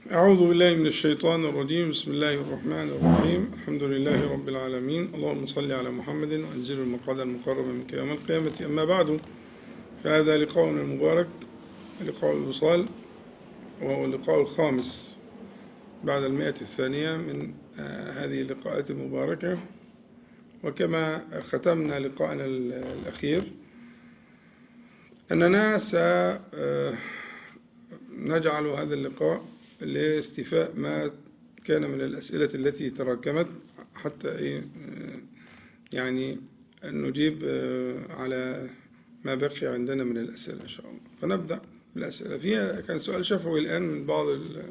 أعوذ بالله من الشيطان الرجيم بسم الله الرحمن الرحيم الحمد لله رب العالمين اللهم صل على محمد وأنزل المقعد المقرب منك يوم القيامة أما بعد فهذا لقاؤنا المبارك لقاء الوصال وهو اللقاء الخامس بعد المئة الثانية من هذه اللقاءات المباركة وكما ختمنا لقاءنا الأخير أننا سنجعل هذا اللقاء لاستيفاء ما كان من الأسئلة التي تراكمت حتى يعني نجيب على ما بقي عندنا من الأسئلة إن شاء الله فنبدأ بالأسئلة فيها كان سؤال شفوي الآن من بعض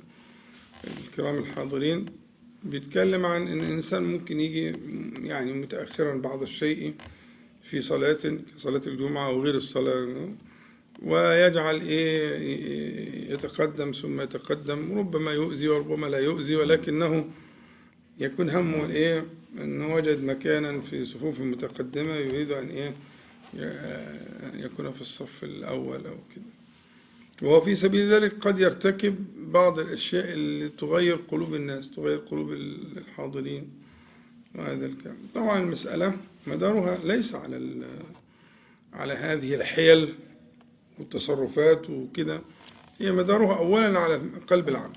الكرام الحاضرين بيتكلم عن أن الإنسان ممكن يجي يعني متأخرا بعض الشيء في صلاة صلاة الجمعة أو غير الصلاة ويجعل إيه يتقدم ثم يتقدم ربما يؤذي وربما لا يؤذي ولكنه يكون همه إيه أنه وجد مكانا في صفوف متقدمة يريد أن إيه يكون في الصف الأول أو كده وهو في سبيل ذلك قد يرتكب بعض الأشياء اللي تغير قلوب الناس تغير قلوب الحاضرين وهذا الكلام طبعا المسألة مدارها ليس على على هذه الحيل والتصرفات وكده هي مدارها أولا على قلب العبد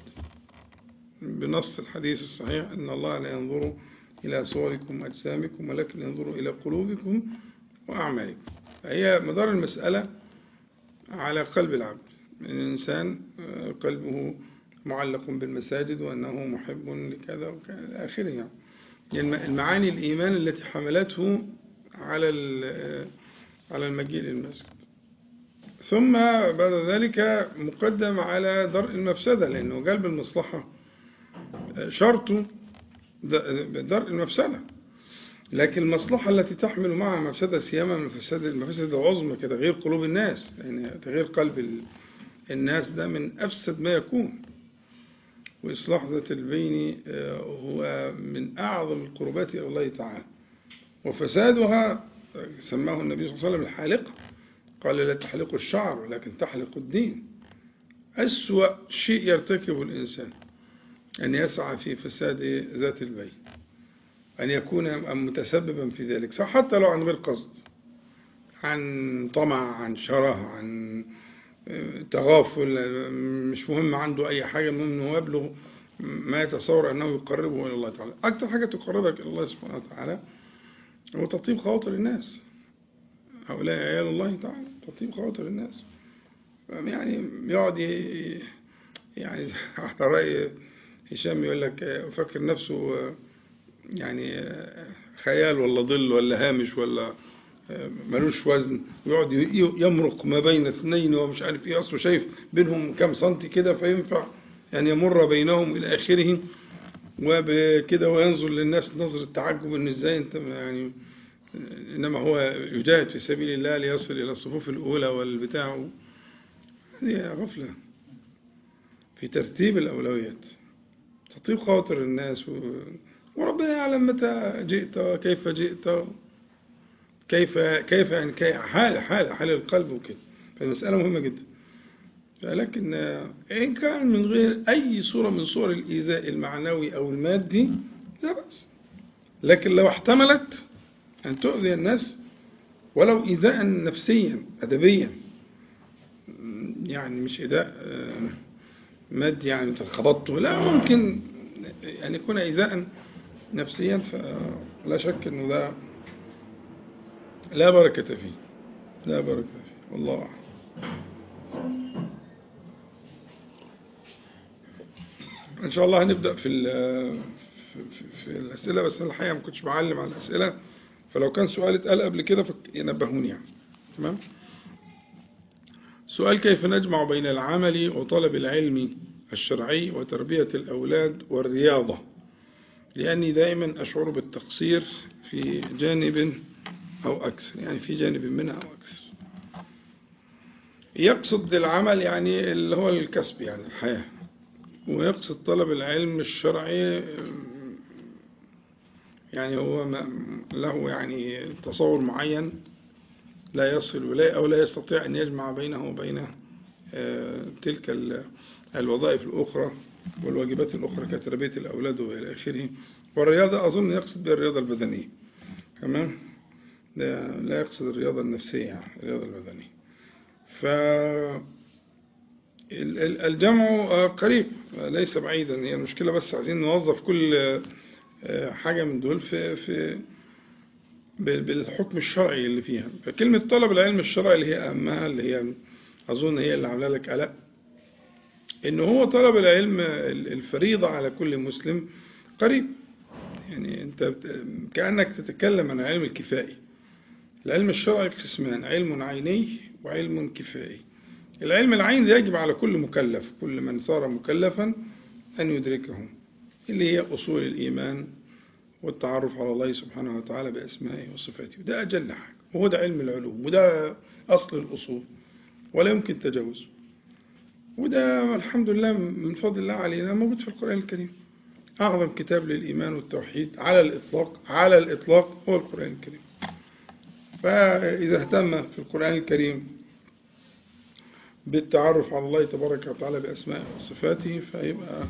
بنص الحديث الصحيح أن الله لا ينظر إلى صوركم وأجسامكم ولكن ينظر إلى قلوبكم وأعمالكم فهي مدار المسألة على قلب العبد الإنسان قلبه معلق بالمساجد وأنه محب لكذا وكذا إلى آخره يعني المعاني الإيمان التي حملته على على المجيء للمسجد ثم بعد ذلك مقدم على درء المفسدة لأنه جلب المصلحة شرطه درء المفسدة لكن المصلحة التي تحمل معها مفسدة سيما من المفسد المفسدة العظمى كتغيير قلوب الناس يعني تغيير قلب الناس ده من أفسد ما يكون وإصلاح ذات البين هو من أعظم القربات إلى الله تعالى وفسادها سماه النبي صلى الله عليه وسلم الحالقة قال لا تحلق الشعر ولكن تحلق الدين أسوأ شيء يرتكبه الإنسان أن يسعى في فساد ذات البين أن يكون متسببا في ذلك صح حتى لو عن غير قصد عن طمع عن شره عن تغافل مش مهم عنده أي حاجة المهم أنه يبلغ ما يتصور أنه يقربه إلى الله تعالى أكثر حاجة تقربك إلى الله سبحانه وتعالى هو تطيب خواطر الناس هؤلاء عيال الله تعالى تطيب خواطر الناس يعني يقعد يعني على رأي هشام يقول لك فكر نفسه يعني خيال ولا ظل ولا هامش ولا ملوش وزن ويقعد يمرق ما بين اثنين ومش عارف ايه اصله شايف بينهم كام سنتي كده فينفع يعني يمر بينهم الى اخره وبكده وينظر للناس نظرة تعجب ان ازاي انت يعني انما هو يجاهد في سبيل الله ليصل الى الصفوف الاولى والبتاع هذه غفلة في ترتيب الاولويات تطيب خاطر الناس و... وربنا يعلم متى جئت وكيف جئت كيف كيف يعني كيف حال حال حال القلب وكده فالمسألة مهمة جدا لكن إن كان من غير أي صورة من صور الإيذاء المعنوي أو المادي لا بأس لكن لو احتملت أن تؤذي الناس ولو إيذاء نفسيا أدبيا يعني مش إيذاء مادي يعني خبطته لا ممكن يعني يكون إيذاء نفسيا فلا شك أنه ده لا بركة فيه لا بركة فيه والله أعلم إن شاء الله هنبدأ في في, في الأسئلة بس أنا الحقيقة ما كنتش بعلم على الأسئلة فلو كان سؤال اتقال قبل كده ينبهوني يعني تمام سؤال كيف نجمع بين العمل وطلب العلم الشرعي وتربية الأولاد والرياضة لأني دائما أشعر بالتقصير في جانب أو أكثر يعني في جانب منها أو أكثر يقصد بالعمل يعني اللي هو الكسب يعني الحياة ويقصد طلب العلم الشرعي يعني هو له يعني تصور معين لا يصل إليه أو لا يستطيع أن يجمع بينه وبين تلك الوظائف الأخرى والواجبات الأخرى كتربية الأولاد وإلى آخره والرياضة أظن يقصد بها الرياضة البدنية تمام لا, لا يقصد الرياضة النفسية يعني الرياضة البدنية ف الجمع قريب ليس بعيدا هي المشكلة بس عايزين نوظف كل حاجة من دول في في بالحكم الشرعي اللي فيها فكلمة طلب العلم الشرعي اللي هي أهمها اللي هي أظن هي اللي عامله لك قلق إن هو طلب العلم الفريضة على كل مسلم قريب يعني أنت كأنك تتكلم عن العلم الكفائي العلم الشرعي قسمان علم عيني وعلم كفائي العلم العين يجب على كل مكلف كل من صار مكلفا أن يدركه اللي هي أصول الإيمان والتعرف على الله سبحانه وتعالى بأسمائه وصفاته وده أجل حاجة وهو ده علم العلوم وده أصل الأصول ولا يمكن تجاوزه وده الحمد لله من فضل الله علينا موجود في القرآن الكريم أعظم كتاب للإيمان والتوحيد على الإطلاق على الإطلاق هو القرآن الكريم فإذا اهتم في القرآن الكريم بالتعرف على الله تبارك وتعالى بأسمائه وصفاته فيبقى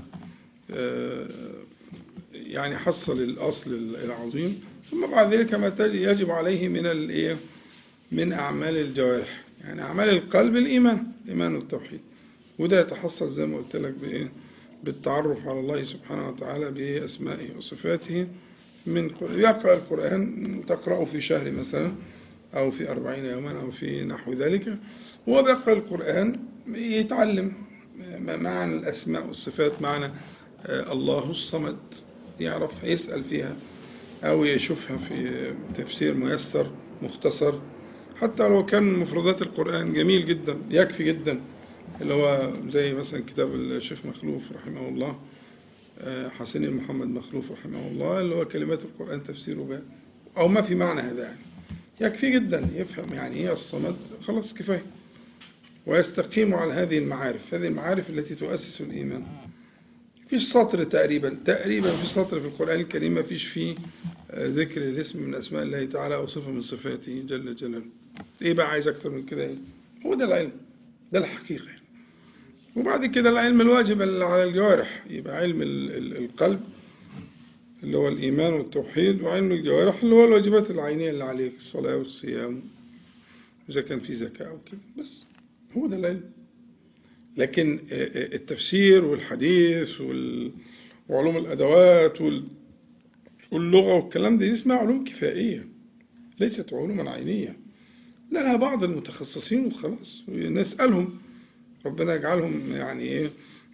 يعني حصل الأصل العظيم ثم بعد ذلك ما يجب عليه من الايه من أعمال الجوارح يعني أعمال القلب الإيمان الإيمان والتوحيد وده يتحصل زي ما قلت لك بإيه بالتعرف على الله سبحانه وتعالى بأسمائه وصفاته من يقرأ القرآن تقرأه في شهر مثلا أو في أربعين يوما أو في نحو ذلك هو بيقرأ القرآن يتعلم معنى الأسماء والصفات معنى الله الصمد يعرف يسأل فيها أو يشوفها في تفسير ميسر مختصر حتى لو كان مفردات القرآن جميل جدا يكفي جدا اللي هو زي مثلا كتاب الشيخ مخلوف رحمه الله حسين محمد مخلوف رحمه الله اللي هو كلمات القرآن تفسيره بها أو ما في معنى هذا يعني يكفي جدا يفهم يعني ايه الصمد خلاص كفاية ويستقيم على هذه المعارف هذه المعارف التي تؤسس الإيمان فيش سطر تقريبا تقريبا في سطر في القرآن الكريم ما فيش فيه ذكر الاسم من أسماء الله تعالى أو صفة من صفاته جل جلاله إيه بقى عايز أكتر من كده إيه؟ هو ده العلم ده الحقيقة يعني. وبعد كده العلم الواجب على الجوارح يبقى علم القلب اللي هو الإيمان والتوحيد وعلم الجوارح اللي هو الواجبات العينية اللي عليك الصلاة والصيام إذا كان في زكاة أو كده بس هو ده العلم لكن التفسير والحديث وعلوم الأدوات واللغة والكلام ده اسمها علوم كفائية ليست علوما عينية لها بعض المتخصصين وخلاص نسألهم ربنا يجعلهم يعني ايه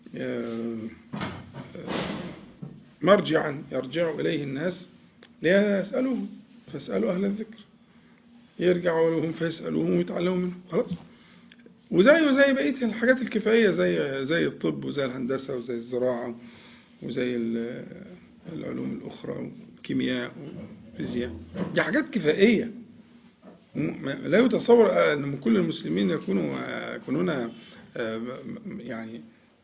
مرجعا يرجع إليه الناس ليسألوهم فاسألوا أهل الذكر يرجعوا لهم فيسألوهم ويتعلموا منهم خلاص وزيه زي بقية الحاجات الكفائية زي زي الطب وزي الهندسة وزي الزراعة وزي العلوم الأخرى والكيمياء والفيزياء دي حاجات كفائية لا يتصور أن كل المسلمين يكونوا يكونون يعني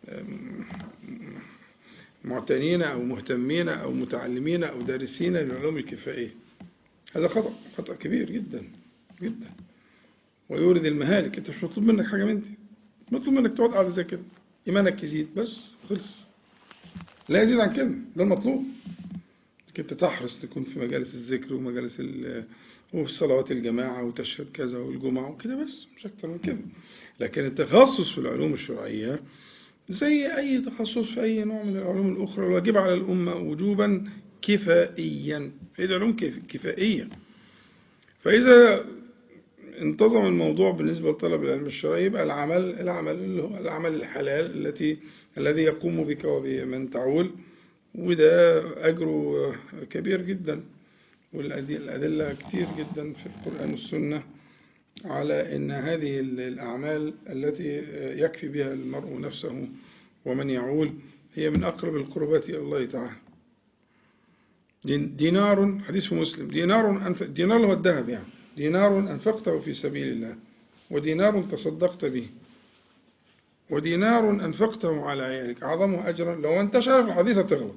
معتنين أو مهتمين أو متعلمين أو دارسين للعلوم الكفائية هذا خطأ خطأ كبير جدا جدا ويورد المهالك انت مش مطلوب منك حاجة من دي مطلوب منك تقعد قاعدة زي كده إيمانك يزيد بس خلص لا يزيد عن كده ده المطلوب انك انت تحرص تكون في مجالس الذكر ومجالس وفي صلوات الجماعة وتشهد كذا والجمعة وكده بس مش أكتر من كده لكن التخصص في العلوم الشرعية زي أي تخصص في أي نوع من العلوم الأخرى الواجب على الأمة وجوبا كفائيا فإذا علوم كفائية فإذا انتظم الموضوع بالنسبة لطلب العلم الشرعي يبقى العمل العمل اللي هو العمل الحلال التي الذي يقوم بك وبمن تعول وده أجره كبير جدا والأدلة كتير جدا في القرآن والسنة على أن هذه الأعمال التي يكفي بها المرء نفسه ومن يعول هي من أقرب القربات إلى الله تعالى دينار حديث في مسلم دينار أنف... دينار هو الذهب يعني دينار أنفقته في سبيل الله ودينار تصدقت به ودينار أنفقته على عيالك أعظمه أجرا لو أنت شارف الحديث هتغلط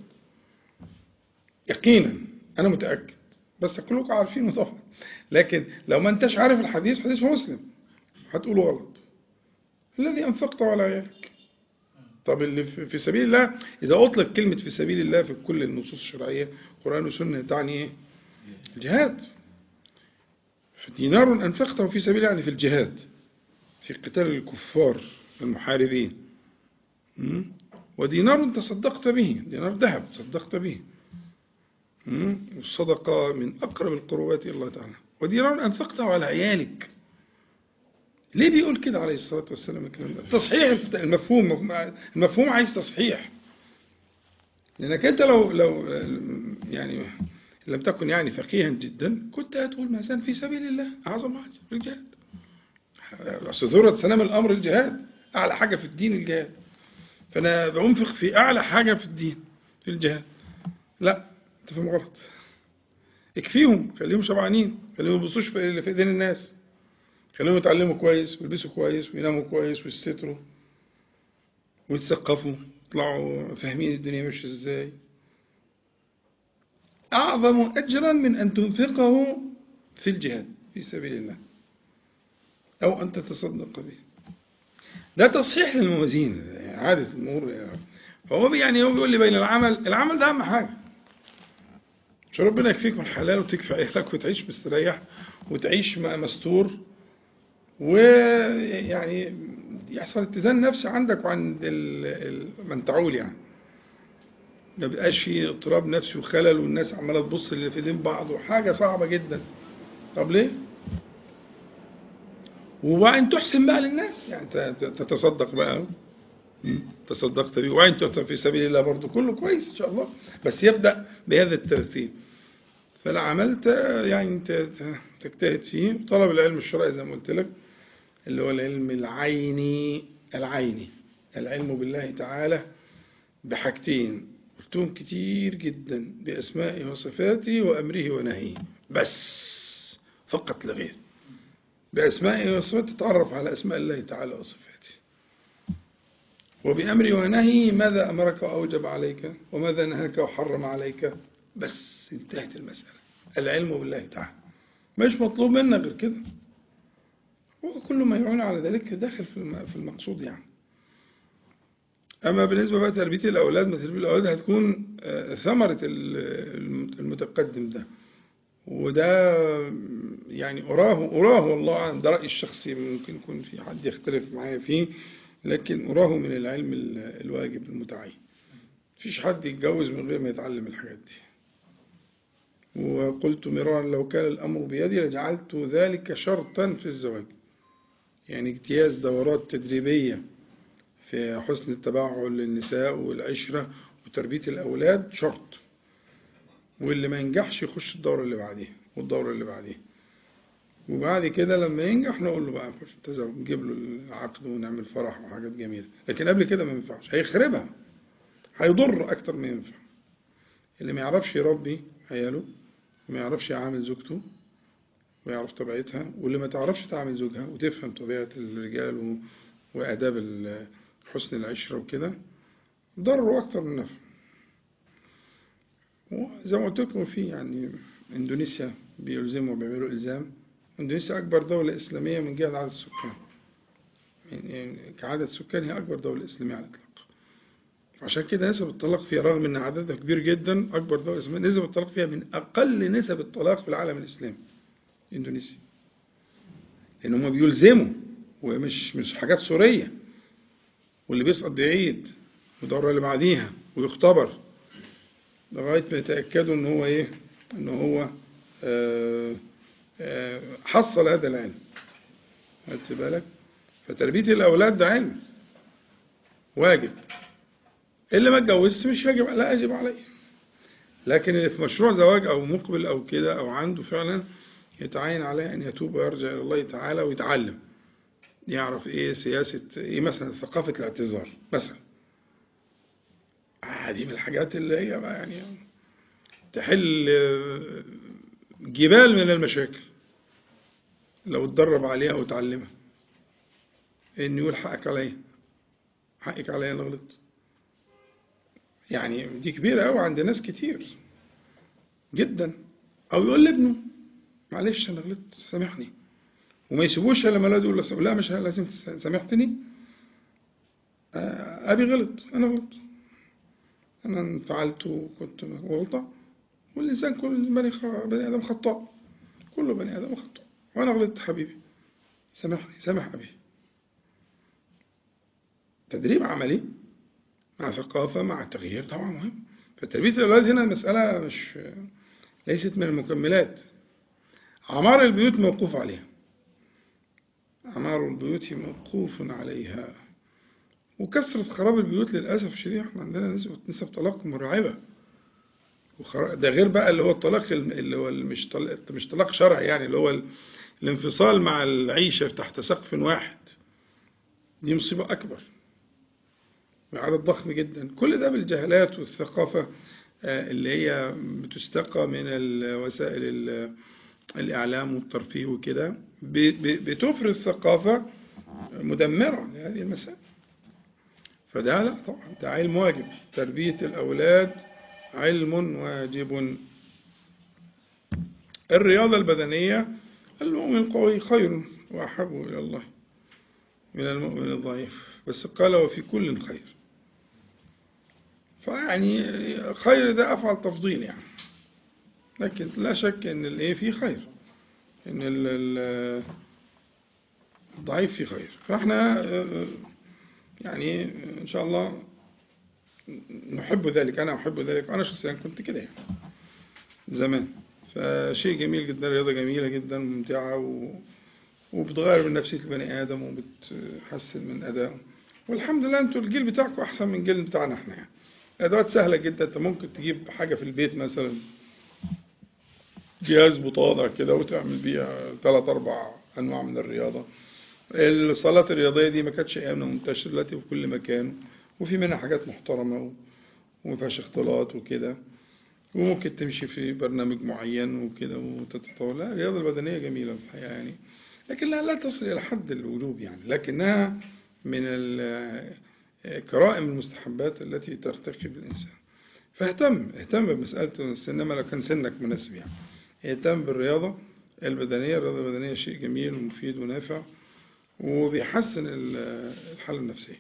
يقينا أنا متأكد بس كلكم عارفينه طبعا لكن لو ما انتش عارف الحديث حديث مسلم هتقوله غلط الذي أنفقته على عيالك طب اللي في سبيل الله إذا أطلق كلمة في سبيل الله في كل النصوص الشرعية قرآن وسنة تعني إيه؟ الجهاد دينار أنفقته في سبيل يعني في الجهاد في قتال الكفار المحاربين ودينار تصدقت به دينار ذهب تصدقت به والصدقة من أقرب القربات إلى الله تعالى ودينار أنفقته على عيالك ليه بيقول كده عليه الصلاة والسلام الكلام ده تصحيح المفهوم المفهوم عايز تصحيح لأنك أنت لو لو يعني لم تكن يعني فقيها جدا كنت هتقول مثلا في سبيل الله أعظم حاجة في الجهاد أصل ذرة سلام الأمر الجهاد أعلى حاجة في الدين الجهاد فأنا بأنفق في أعلى حاجة في الدين في الجهاد لا أنت فاهم غلط اكفيهم خليهم شبعانين خليهم يبصوش في ايدين الناس خليهم يتعلموا كويس ويلبسوا كويس ويناموا كويس ويستروا ويتثقفوا يطلعوا فاهمين الدنيا ماشيه ازاي أعظم أجرا من أن تنفقه في الجهاد في سبيل الله أو أن تتصدق به ده تصحيح للموازين عادة الأمور يعني. فهو يعني هو بيقول لي بين العمل العمل ده أهم حاجة مش ربنا يكفيك من حلال وتكفي عيالك وتعيش مستريح وتعيش مستور ويعني يحصل اتزان نفسي عندك وعند من تعول يعني ما بقاش في اضطراب نفسي وخلل والناس عماله تبص اللي في ايدين بعض وحاجه صعبه جدا طب ليه؟ وبعدين تحسن بقى للناس يعني تتصدق بقى تصدقت به وعين تحسن في سبيل الله برضه كله كويس ان شاء الله بس يبدا بهذا الترتيب فلا عملت يعني تجتهد فيه طلب العلم الشرعي زي ما قلت لك اللي هو العلم العيني العيني العلم بالله تعالى بحاجتين قلتهم كتير جدا بأسمائه وصفاته وأمره ونهيه بس فقط لغير بأسمائه وصفاته تتعرف على أسماء الله تعالى وصفاته وبأمره ونهيه ماذا أمرك وأوجب عليك وماذا نهاك وحرم عليك بس انتهت المسألة العلم بالله تعالى مش مطلوب منا غير كده وكل ما يعون على ذلك داخل في المقصود يعني أما بالنسبة بقى تربية الأولاد ما تربية الأولاد هتكون ثمرة المتقدم ده وده يعني أراه أراه والله أعلم ده رأيي الشخصي ممكن يكون في حد يختلف معايا فيه لكن أراه من العلم الواجب المتعين مفيش حد يتجوز من غير ما يتعلم الحاجات دي وقلت مرارا لو كان الأمر بيدي لجعلت ذلك شرطا في الزواج يعني اجتياز دورات تدريبية في حسن التبعل للنساء والعشرة وتربية الأولاد شرط واللي ما ينجحش يخش الدورة اللي بعديها والدورة اللي بعديها وبعد كده لما ينجح نقول له بقى نخش التزوج نجيب له العقد ونعمل فرح وحاجات جميلة لكن قبل كده ما ينفعش هيخربها هيضر أكتر ما ينفع اللي ما يعرفش يربي عياله وما يعرفش يعامل زوجته ويعرف طبيعتها واللي ما تعرفش تعامل زوجها وتفهم طبيعة الرجال وآداب حسن العشرة وكده ضرره أكتر من نفع وزي ما قلت لكم في يعني إندونيسيا بيلزموا بيعملوا إلزام إندونيسيا أكبر دولة إسلامية من جهة عدد السكان يعني كعدد سكان هي أكبر دولة إسلامية على الإطلاق عشان كده نسب الطلاق فيها رغم ان عددها كبير جدا اكبر دوله اسلاميه نسب الطلاق فيها من اقل نسب الطلاق في العالم الاسلامي اندونيسيا لان هم بيلزموا ومش مش حاجات سوريه واللي بيسقط بعيد والدوره اللي بعديها ويختبر لغايه ما يتاكدوا ان هو ايه ان هو آآ آآ حصل هذا العلم خدت بالك فتربيه الاولاد ده علم واجب اللي ما اتجوزش مش يجب لا يجب عليه لكن اللي في مشروع زواج او مقبل او كده او عنده فعلا يتعين عليه ان يتوب ويرجع الى الله تعالى ويتعلم يعرف ايه سياسة ايه مثلا ثقافة الاعتذار مثلا هذه من الحاجات اللي هي بقى يعني تحل جبال من المشاكل لو اتدرب عليها وتعلمها ان يقول حقك عليا حقك عليا انا غلطت يعني دي كبيرة قوي عند ناس كتير جدا او يقول لابنه معلش انا غلطت سامحني وما يسيبوش لما الولاد يقول له لا مش لازم سامحتني أبي غلط أنا غلط أنا انفعلت وكنت غلطة والإنسان كل بني, بني آدم خطاء كل بني آدم خطاء وأنا غلطت حبيبي سامحني سامح أبي تدريب عملي مع ثقافة مع تغيير طبعا مهم فتربية الأولاد هنا المسألة مش ليست من المكملات عمار البيوت موقوف عليها عمار البيوت موقوف عليها وكثرة خراب البيوت للأسف الشديد احنا عندنا نسبة نسب طلاق مرعبة ده غير بقى اللي هو الطلاق اللي هو مش طلاق مش طلاق شرعي يعني اللي هو الانفصال مع العيشة تحت سقف واحد دي مصيبة أكبر عدد ضخم جدا كل ده بالجهالات والثقافة اللي هي بتستقى من وسائل الإعلام والترفيه وكده بتفرز ثقافة مدمرة لهذه المسائل فده لا طبعا ده علم واجب تربية الأولاد علم واجب الرياضة البدنية المؤمن القوي خير وأحب إلى الله من المؤمن الضعيف بس قال وفي كل خير فيعني خير ده أفعل تفضيل يعني لكن لا شك ان الايه في خير ان الضعيف في خير فاحنا يعني ان شاء الله نحب ذلك انا احب ذلك انا شخصيا كنت كده يعني زمان فشيء جميل جدا رياضه جميله جدا ممتعه و... وبتغير من نفسيه البني ادم وبتحسن من ادائه والحمد لله انتوا الجيل بتاعكم احسن من الجيل بتاعنا احنا يعني ادوات سهله جدا انت ممكن تجيب حاجه في البيت مثلا جهاز متواضع كده وتعمل بيها ثلاث أربع أنواع من الرياضة الصالات الرياضية دي ما كانتش أيامنا منتشرة دلوقتي في كل مكان وفي منها حاجات محترمة وما فيهاش اختلاط وكده وممكن تمشي في برنامج معين وكده وتتطور لا الرياضة البدنية جميلة في الحقيقة يعني لكن لا لا تصل إلى حد الوجوب يعني لكنها من كرائم المستحبات التي ترتقي بالإنسان فاهتم اهتم بمسألة السن لو كان سنك مناسب يعني اهتم بالرياضة البدنية الرياضة البدنية شيء جميل ومفيد ونافع وبيحسن الحالة النفسية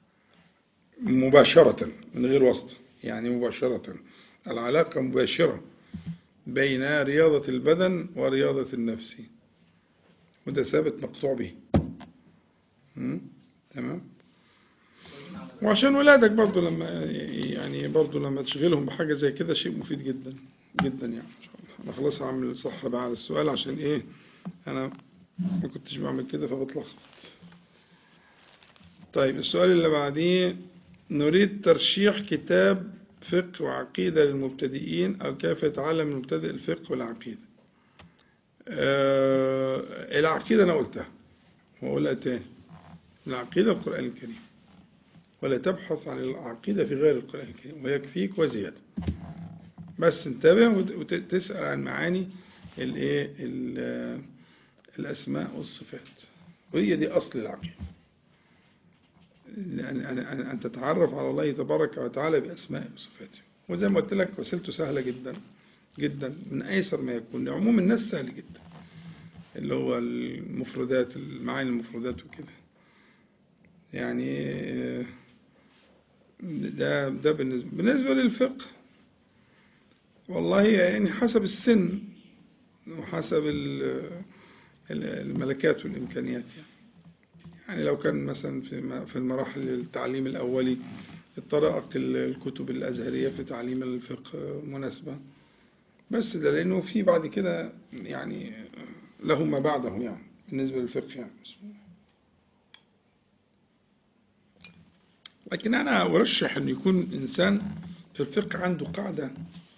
مباشرة من غير وسط يعني مباشرة العلاقة مباشرة بين رياضة البدن ورياضة النفس وده ثابت مقطوع به تمام وعشان ولادك برضو لما يعني برضو لما تشغلهم بحاجة زي كده شيء مفيد جدا جدا يعني إن شاء الله أنا خلاص هعمل صح بقى على السؤال عشان إيه أنا ما كنتش بعمل كده فبتلخبط طيب السؤال اللي بعديه نريد ترشيح كتاب فقه وعقيدة للمبتدئين أو كيف يتعلم المبتدئ الفقه والعقيدة أه العقيدة أنا قلتها وأقولها تاني العقيدة القرآن الكريم ولا تبحث عن العقيدة في غير القرآن الكريم ويكفيك وزيادة بس انتبه وتسأل عن معاني الايه الأسماء والصفات وهي دي أصل العقيدة أن تتعرف على الله تبارك وتعالى بأسمائه وصفاته وزي ما قلت لك وسيلته سهلة جدا جدا من أيسر ما يكون لعموم الناس سهل جدا اللي هو المفردات المعاني المفردات وكده يعني ده ده بالنسبة بالنسبة للفقه والله يعني حسب السن وحسب الملكات والإمكانيات يعني يعني لو كان مثلا في في المراحل التعليم الأولي الطرائق الكتب الأزهرية في تعليم الفقه مناسبة بس ده لأنه في بعد كده يعني له ما بعده يعني بالنسبة للفقه يعني لكن أنا أرشح أن يكون إنسان في الفقه عنده قاعدة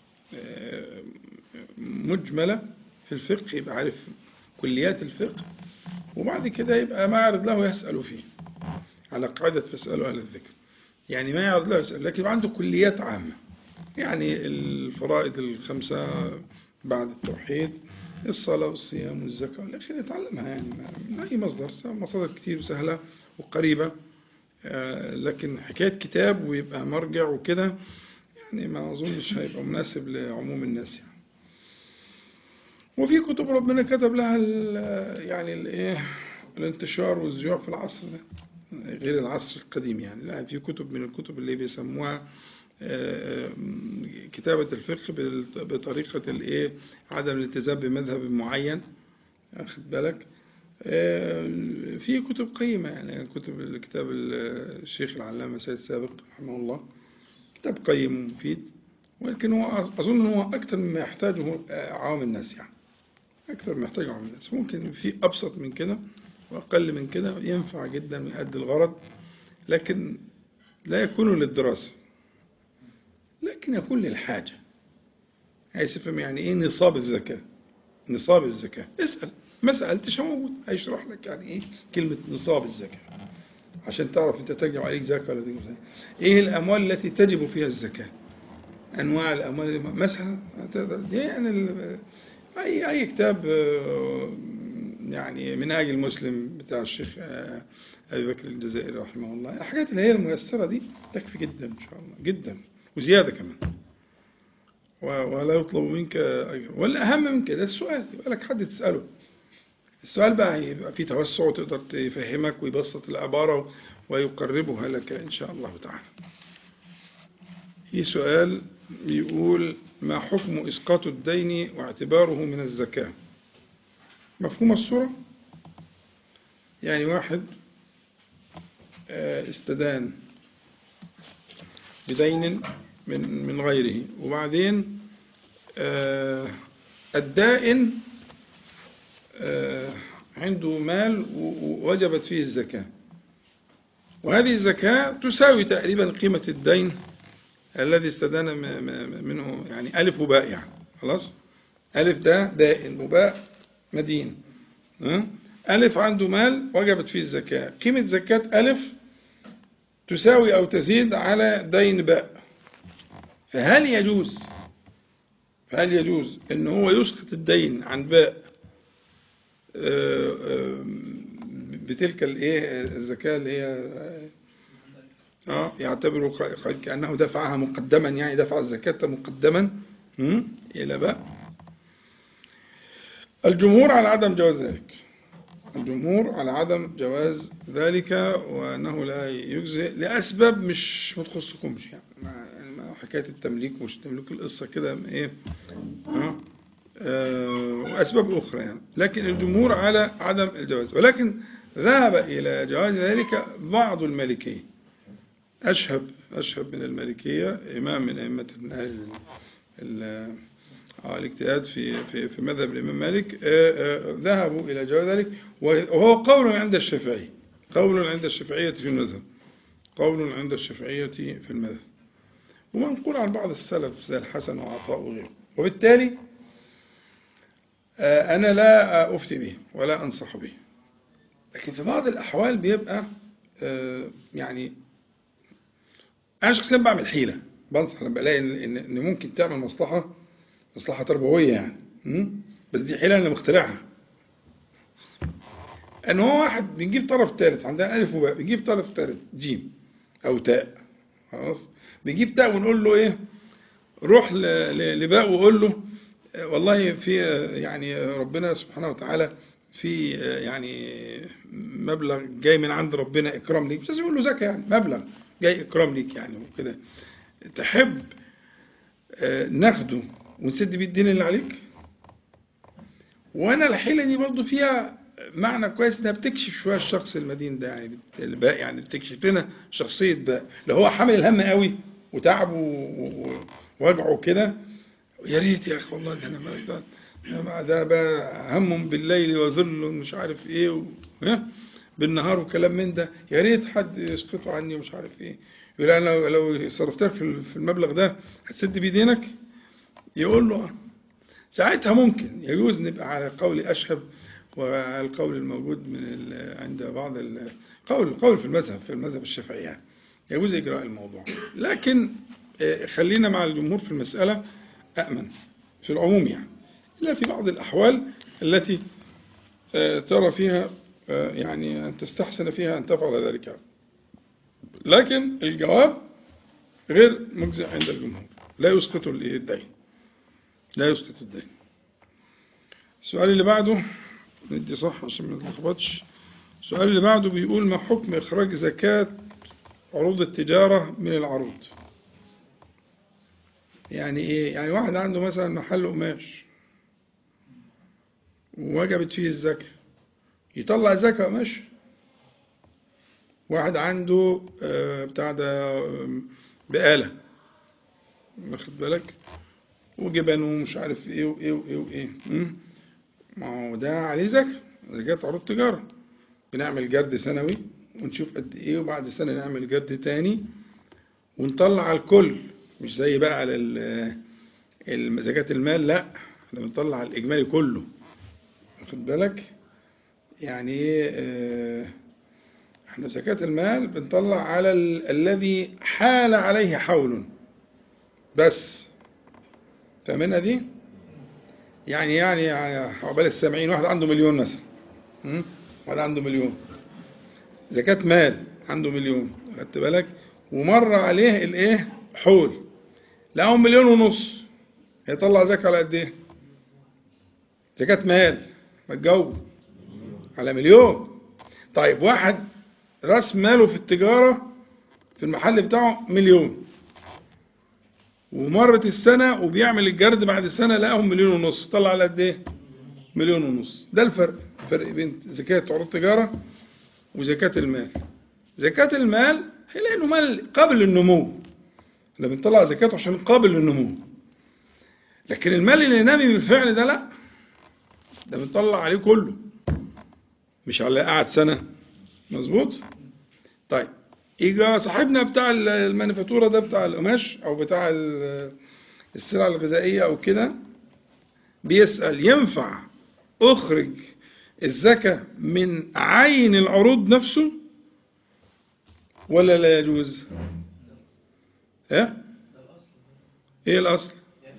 مجملة في الفقه يبقى عارف كليات الفقه وبعد كده يبقى ما يعرض له يسأل فيه على قاعدة فاسألوا أهل الذكر يعني ما يعرض له يسأل لكن يبقى عنده كليات عامة يعني الفرائض الخمسة بعد التوحيد الصلاة والصيام والزكاة والآخر يتعلمها يعني من أي مصدر مصادر كتير وسهلة وقريبة لكن حكاية كتاب ويبقى مرجع وكده يعني ما أظنش هيبقى مناسب لعموم الناس يعني وفي كتب ربنا كتب لها يعني الايه الانتشار والزيوع في العصر ده غير العصر القديم يعني لا في كتب من الكتب اللي بيسموها آه، كتابة الفقه بال- بطريقة الايه عدم الالتزام بمذهب معين أخد بالك آه، في كتب قيمة يعني كتب كتاب الشيخ العلامة سيد سابق رحمه الله كتاب قيم ومفيد ولكن هو أظن هو أكثر مما يحتاجه آه، عوام الناس يعني أكثر ما يحتاجه عوام الناس ممكن في أبسط من كده وأقل من كده ينفع جدا ويؤدي الغرض لكن لا يكون للدراسة لكن يكون للحاجة عايز تفهم يعني إيه نصاب الزكاة نصاب الزكاة اسأل ما سألتش هو موجود هيشرح لك يعني إيه كلمة نصاب الزكاة عشان تعرف أنت تجب عليك زكاة ولا تجب زكاة إيه الأموال التي تجب فيها الزكاة أنواع الأموال مثلا تقدر- دي يعني ال- أي أي كتاب آه، يعني منهاج المسلم بتاع الشيخ آه، أبي بكر الجزائري رحمه الله الحاجات اللي هي الميسرة دي تكفي جدا إن شاء الله جدا وزيادة كمان و- ولا يطلب منك أجر والأهم من كده السؤال يبقى لك حد تسأله السؤال بقى هيبقى فيه توسع وتقدر تفهمك ويبسط العبارة ويقربها لك إن شاء الله تعالى في سؤال بيقول ما حكم إسقاط الدين واعتباره من الزكاة مفهوم الصورة يعني واحد آه، استدان بدين من من غيره وبعدين آه، الدائن آه، عنده مال و- ووجبت فيه الزكاة وهذه الزكاة تساوي تقريبا قيمة الدين الذي استدان م- م- منه يعني ألف وباء يعني خلاص ألف ده دائن وباء مدين ها؟ ألف عنده مال وجبت فيه الزكاة قيمة زكاة ألف تساوي أو تزيد على دين باء فهل يجوز فهل يجوز أن هو يسقط الدين عن باء آه، آه، بتلك الايه الزكاة اللي هي اه يعتبر ق- ق- كأنه دفعها مقدما يعني دفع الزكاة مقدما هم؟ إلى باء الجمهور على عدم جواز ذلك الجمهور على عدم جواز ذلك وأنه لا يجزئ لأسباب مش ما تخصكمش يعني ما يعني ما حكاية التمليك ومش تمليك القصة كده إيه ها آه، وأسباب أخرى يعني لكن الجمهور على عدم الجواز ولكن ذهب إلى جواز ذلك بعض المالكية أشهب أشهب من المالكية إمام من أئمة من أهل ال- ال- آه، الاجتهاد في في في مذهب الإمام مالك آه، آه، ذهبوا إلى جواز ذلك وهو قول عند الشافعي قول عند الشافعية في المذهب قول عند الشافعية في المذهب ومنقول عن بعض السلف زي الحسن وعطاء وغيره وبالتالي آه، أنا لا أفتي به ولا أنصح به لكن في بعض الأحوال بيبقى آه، يعني أنا شخصيا بعمل حيلة بنصح لما بلاقي إن إن إن ممكن تعمل مصلحة مصلحة تربوية يعني م? بس دي حيلة أنا مخترعها ان هو واحد بنجيب طرف ثالث عندنا الف وباء بنجيب طرف ثالث جيم او تاء خلاص بنجيب تاء ونقول له ايه روح ل- ل- لباء وقول له آه، والله في آه، يعني ربنا سبحانه وتعالى في آه، يعني مبلغ جاي من عند ربنا اكرام ليك مش لازم يقول له زكاه يعني مبلغ جاي اكرام ليك يعني وكده تحب آه، ناخده ونسد بيه الدين اللي عليك وانا الحيله دي برضو فيها معنى كويس انها بتكشف شويه الشخص المدين ده يعني الباء يعني بتكشف لنا شخصيه باء لو هو حامل الهم قوي وتعبه و- و- ووجعه كده يا ريت يا اخي والله ده انا ما- ده ده- ده بقى هم بالليل وذل مش عارف ايه و... ها؟ بالنهار وكلام من ده يا ريت حد يسقطه عني ومش عارف ايه يقول انا لو لو صرفتها في في المبلغ ده هتسد بيه دينك يقول له آه. ساعتها ممكن يجوز نبقى على قول أشهب والقول الموجود من ال- عند بعض ال- قول قول في المذهب في المذهب الشافعي يعني يجوز إجراء الموضوع لكن آه، خلينا مع الجمهور في المسألة أأمن في العموم يعني إلا في بعض الأحوال التي آه، ترى فيها آه، يعني أن تستحسن فيها أن تفعل ذلك لكن الجواب غير مجزئ عند الجمهور لا يسقط الإيه؟ الدين لا يسقط الدين السؤال اللي بعده ندي صح عشان ما نتلخبطش السؤال اللي بعده بيقول ما حكم إخراج زكاة عروض التجارة من العروض يعني إيه يعني واحد عنده مثلا محل قماش ووجبت فيه الزكاة يطلع زكاة قماش واحد عنده آه، بتاع ده آه، بقالة واخد بالك وجبن ومش عارف ايه وايه وايه وايه مم؟ ما هو ده عليه زكاة زكاة عروض تجارة بنعمل جرد سنوي ونشوف قد ايه وبعد سنة نعمل جرد تاني ونطلع على الكل مش زي بقى على ال- ال- زكاة المال لا احنا بنطلع على الإجمالي كله واخد بالك يعني ايه آه، احنا زكاة المال بنطلع على ال- الذي حال عليه حول بس فاهمينها دي يعني يعني عقبال السبعين واحد عنده مليون مثلا م? واحد عنده مليون زكاة مال عنده مليون خدت بالك ومر عليه الايه حول لقاهم مليون ونص هيطلع زكاة على قد ايه زكاة مال متجوز على مليون طيب واحد راس ماله في التجارة في المحل بتاعه مليون ومرت السنة وبيعمل الجرد بعد السنة لقاهم مليون ونص طلع على قد ايه مليون ونص ده الفرق الفرق بين زكاة عروض التجارة وزكاة المال زكاة المال هي لأنه مال قابل للنمو احنا بنطلع زكاته عشان قابل للنمو لكن المال اللي نامي بالفعل ده لا ده بنطلع عليه كله مش على قعد سنة مظبوط طيب يجي صاحبنا بتاع المانيفاتورة ده بتاع القماش او بتاع ال- السلع الغذائية او كده بيسأل ينفع اخرج الزكاة من عين العروض نفسه ولا لا يجوز ها ايه الاصل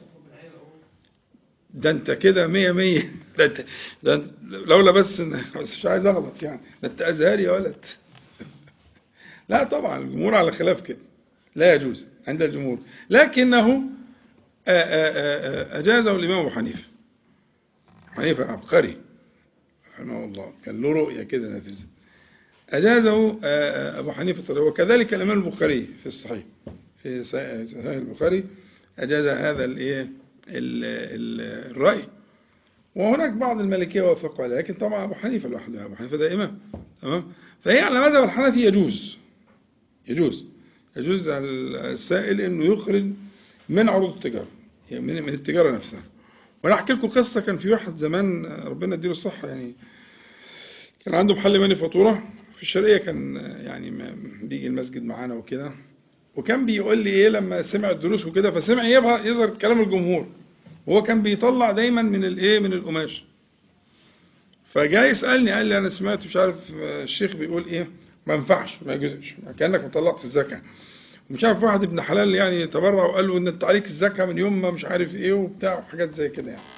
ده انت كده مية مية ده انت ده انت لولا بس إن- بس مش عايز اغلط يعني ده انت ازهري يا ولد لا طبعا الجمهور على خلاف كده لا يجوز عند الجمهور لكنه آه، آه، آه، آه، أجازه الإمام أبو حنيفة حنيفة عبقري رحمه الله كان له رؤية كده نافذة أجازه آه، آه، أبو حنيفة وكذلك الإمام البخاري في الصحيح في صحيح البخاري أجاز هذا الإيه ال- ال- الرأي وهناك بعض المالكية وافقوا عليه لكن طبعا أبو حنيفة لوحده أبو حنيفة ده إمام تمام فهي على مذهب الحنفي يجوز يجوز يجوز على السائل انه يخرج من عروض التجاره يعني من من التجاره نفسها وانا احكي لكم قصه كان في واحد زمان ربنا يديله الصحه يعني كان عنده محل مانيفاتوره في الشرقيه كان يعني ما- بيجي المسجد معانا وكده وكان بيقول لي ايه لما سمع الدروس وكده فسمع يظهر يظهر كلام الجمهور وهو كان بيطلع دايما من الايه من القماش فجاء يسالني قال لي انا سمعت مش عارف الشيخ بيقول ايه ما ينفعش ما يجوزش كانك ما طلعتش الزكاه ومش عارف واحد ابن حلال يعني تبرع وقال له ان انت عليك الزكاه من يوم ما مش عارف ايه وبتاع وحاجات زي كده يعني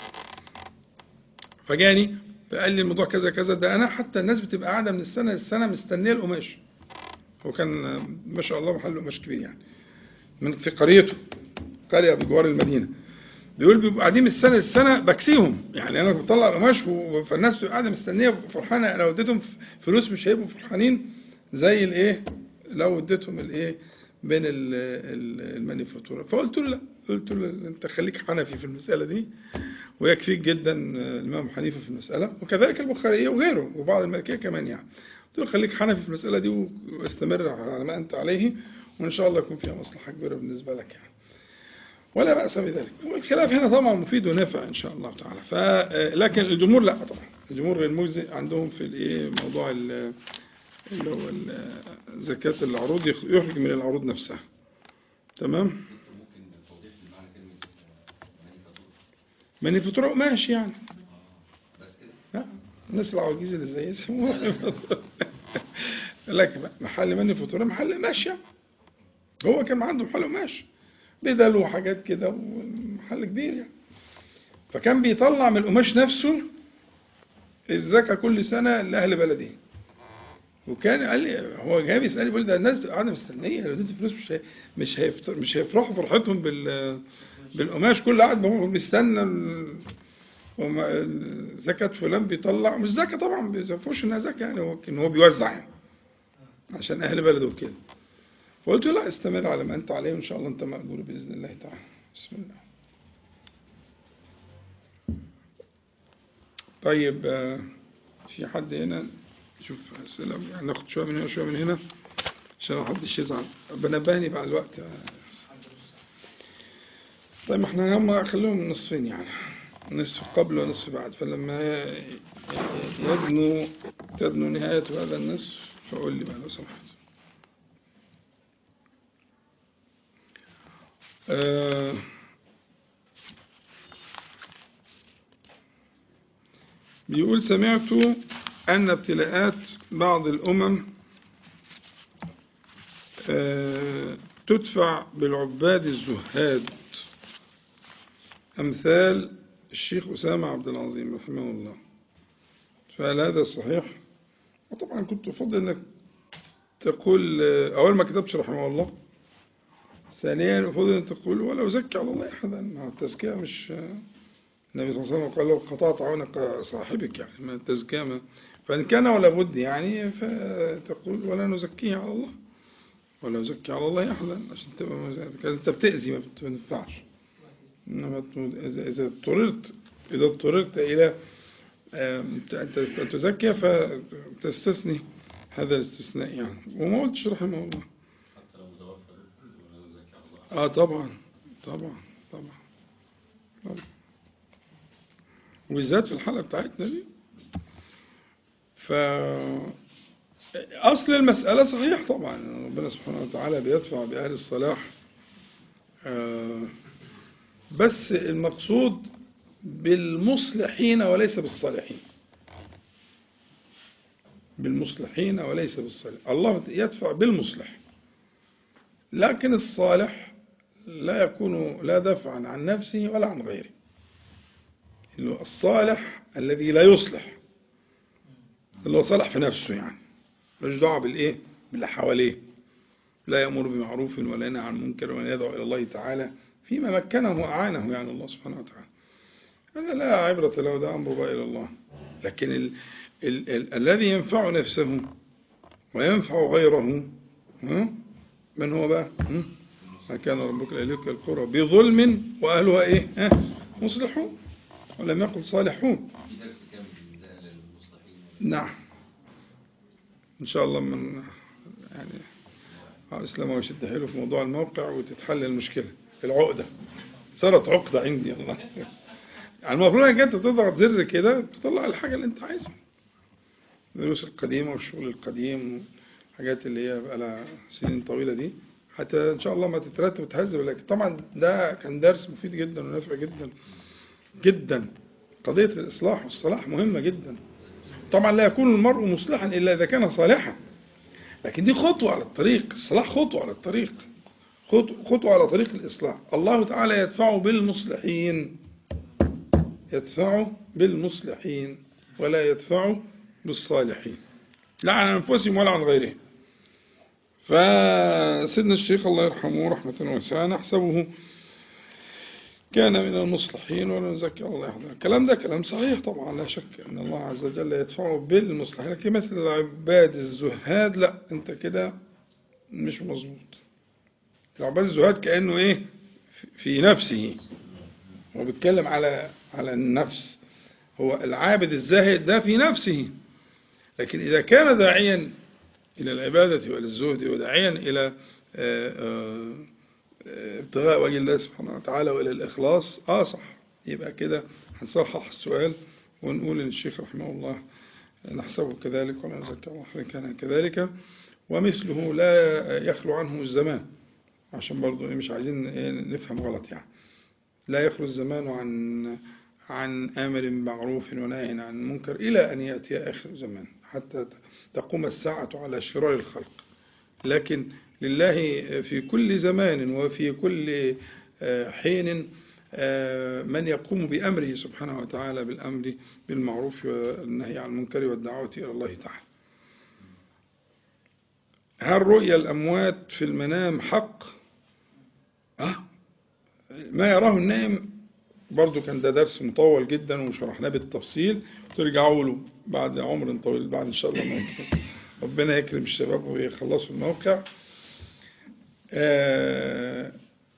فجاني فقال لي الموضوع كذا كذا ده انا حتى الناس بتبقى قاعده من السنه للسنه مستنيه القماش هو كان ما شاء الله محل قماش كبير يعني من في قريته قريه بجوار المدينه بيقول بيبقوا قاعدين من السنه للسنه بكسيهم يعني انا بطلع القماش و- فالناس بتبقى قاعده مستنيه فرحانه انا لو اديتهم فلوس مش هيبقوا فرحانين زي الايه لو اديتهم الايه بين ال- ال- المانيفاتوره فقلت له لا قلت له انت خليك حنفي في المساله دي ويكفيك جدا الامام حنيفه في المساله وكذلك البخاري وغيره وبعض المالكيه كمان يعني قلت له خليك حنفي في المساله دي واستمر على ما انت عليه وان شاء الله يكون فيها مصلحه كبيره بالنسبه لك يعني ولا بأس بذلك والخلاف هنا طبعا مفيد ونافع إن شاء الله تعالى ف لكن الجمهور لا طبعا الجمهور غير مجزئ عندهم في الايه موضوع ال- اللي هو ال- زكاة العروض يخ- يخرج من العروض نفسها تمام ممكن توضيح لمعنى كلمة مانيفاتورة مانيفاتورة قماش يعني بس كده لا الناس العواجيز اللي زي يسموها مانيفاتورة. لك بقى محل مانيفاتورة محل قماش يعني هو كان عنده محل قماش بدل وحاجات كده ومحل كبير يعني فكان بيطلع من القماش نفسه الزكاة كل سنة لأهل بلده وكان قال لي هو جاي بيسألني بيقول ده الناس بتبقى قاعدة مستنية لو اديت فلوس مش هي مش هيفت- مش هيفرحوا فرحتهم بال بالقماش كل قاعد بيستنى ال- وما زكاة فلان بيطلع مش زكاة طبعا ما بيزفوش انها زكاة يعني هو ان هو بيوزع يعني عشان اهل بلده وكده فقلت له لا استمر على ما انت عليه وان شاء الله انت مقبول باذن الله تعالى بسم الله طيب آه، في حد هنا شوف اسئله يعني ناخد شويه من هنا شويه من هنا عشان ما حدش يزعل بنبهني بعد الوقت آه. طيب ما احنا هم خليهم نصفين يعني نصف قبل ونصف بعد فلما يدنو تدنو نهاية هذا النصف فقول لي بقى لو سمحت آه بيقول سمعت أن ابتلاءات بعض الأمم آه تدفع بالعباد الزهاد أمثال الشيخ أسامة عبد العظيم رحمه الله فهل هذا صحيح؟ وطبعا كنت أفضل أنك تقول أول ما كتبتش رحمه الله ثانيا أفضل أن تقول ولا أزكي على الله أحدا مع التزكية مش النبي صلى الله عليه وسلم قال له قطعت عنق صاحبك يعني ما التزكية ما فإن كان ولا بد يعني فتقول ولا نزكيه على الله ولا أزكي على الله أحدا عشان تبقى أنت بتأذي ما بتنفعش إنما إذا إذا اضطررت إذا اضطررت إلى أن تزكي فتستثني هذا الاستثناء يعني وما قلتش رحمه الله حتى لو متوفر ولا نزكي على الله اه طبعا طبعا طبعا طبعا وبالذات في الحالة بتاعتنا دي ف أصل المسألة صحيح طبعا ربنا سبحانه وتعالى بيدفع بأهل الصلاح آه بس المقصود بالمصلحين وليس بالصالحين بالمصلحين وليس بالصالحين الله يدفع بالمصلح لكن الصالح لا يكون لا دفعا عن نفسه ولا عن غيره إنه الصالح الذي لا يصلح اللي هو صالح في نفسه يعني مش دعوه بالايه باللي حواليه لا يأمر بمعروف ولا ينهى عن منكر ولا يدعو إلى الله تعالى فيما مكنه وأعانه يعني الله سبحانه وتعالى هذا لا عبرة له ده أمر بقى إلى الله لكن ال ال ال الذي ينفع نفسه وينفع غيره ها؟ من هو بقى ها؟ ما كان ربك ليهلك القرى بظلم وأهلها إيه ها؟ مصلحون ولم يقل صالحون في درس كامل من ده للمصلحين نعم إن شاء الله من يعني أسلم ويشد حيله في موضوع الموقع وتتحل المشكلة العقدة صارت عقدة عندي الله يعني المفروض انك انت تضغط زر كده تطلع الحاجة اللي انت عايزها الدروس القديمة والشغل القديم الحاجات اللي هي بقى لها سنين طويلة دي حتى ان شاء الله ما تترتب وتهذب لكن طبعا ده كان درس مفيد جدا ونافع جدا جدا قضية الإصلاح والصلاح مهمة جدا طبعا لا يكون المرء مصلحا إلا إذا كان صالحا لكن دي خطوة على الطريق الصلاح خطوة على الطريق خطوة على طريق الإصلاح الله تعالى يدفع بالمصلحين يدفع بالمصلحين ولا يدفع بالصالحين لا عن أنفسهم ولا عن غيرهم فسيدنا الشيخ الله يرحمه رحمة واسعة نحسبه كان من المصلحين ولا نزكي الله أحدا الكلام ده كلام صحيح طبعا لا شك أن الله عز وجل يدفعه بالمصلحين لكن مثل العباد الزهاد لا أنت كده مش مظبوط العباد الزهاد كأنه إيه في نفسه هو بيتكلم على على النفس هو العابد الزاهد ده في نفسه لكن إذا كان داعيا إلى العبادة والزهد وداعيا إلى ابتغاء وجه الله سبحانه وتعالى وإلى الإخلاص آه صح يبقى كده هنصحح السؤال ونقول إن الشيخ رحمه الله نحسبه كذلك ولا نزكى الله كان كذلك ومثله لا يخلو عنه الزمان عشان برضو مش عايزين نفهم غلط يعني لا يخلو الزمان عن عن آمر بمعروف ونهي عن منكر إلى أن يأتي آخر زمان حتى تقوم الساعة على شرار الخلق لكن لله في كل زمان وفي كل حين من يقوم بأمره سبحانه وتعالى بالأمر بالمعروف والنهي عن المنكر والدعوة إلى الله تعالى هل رؤيا الأموات في المنام حق؟ أه ما يراه النائم برضو كان ده درس مطول جدا وشرحناه بالتفصيل ترجعوا له بعد عمر طويل بعد ان شاء الله ما يكرم. ربنا يكرم الشباب ويخلصوا الموقع آه،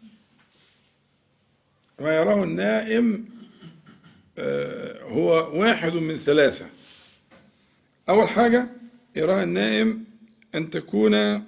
ما يراه النائم آه، هو واحد من ثلاثة أول حاجة يراه النائم أن تكون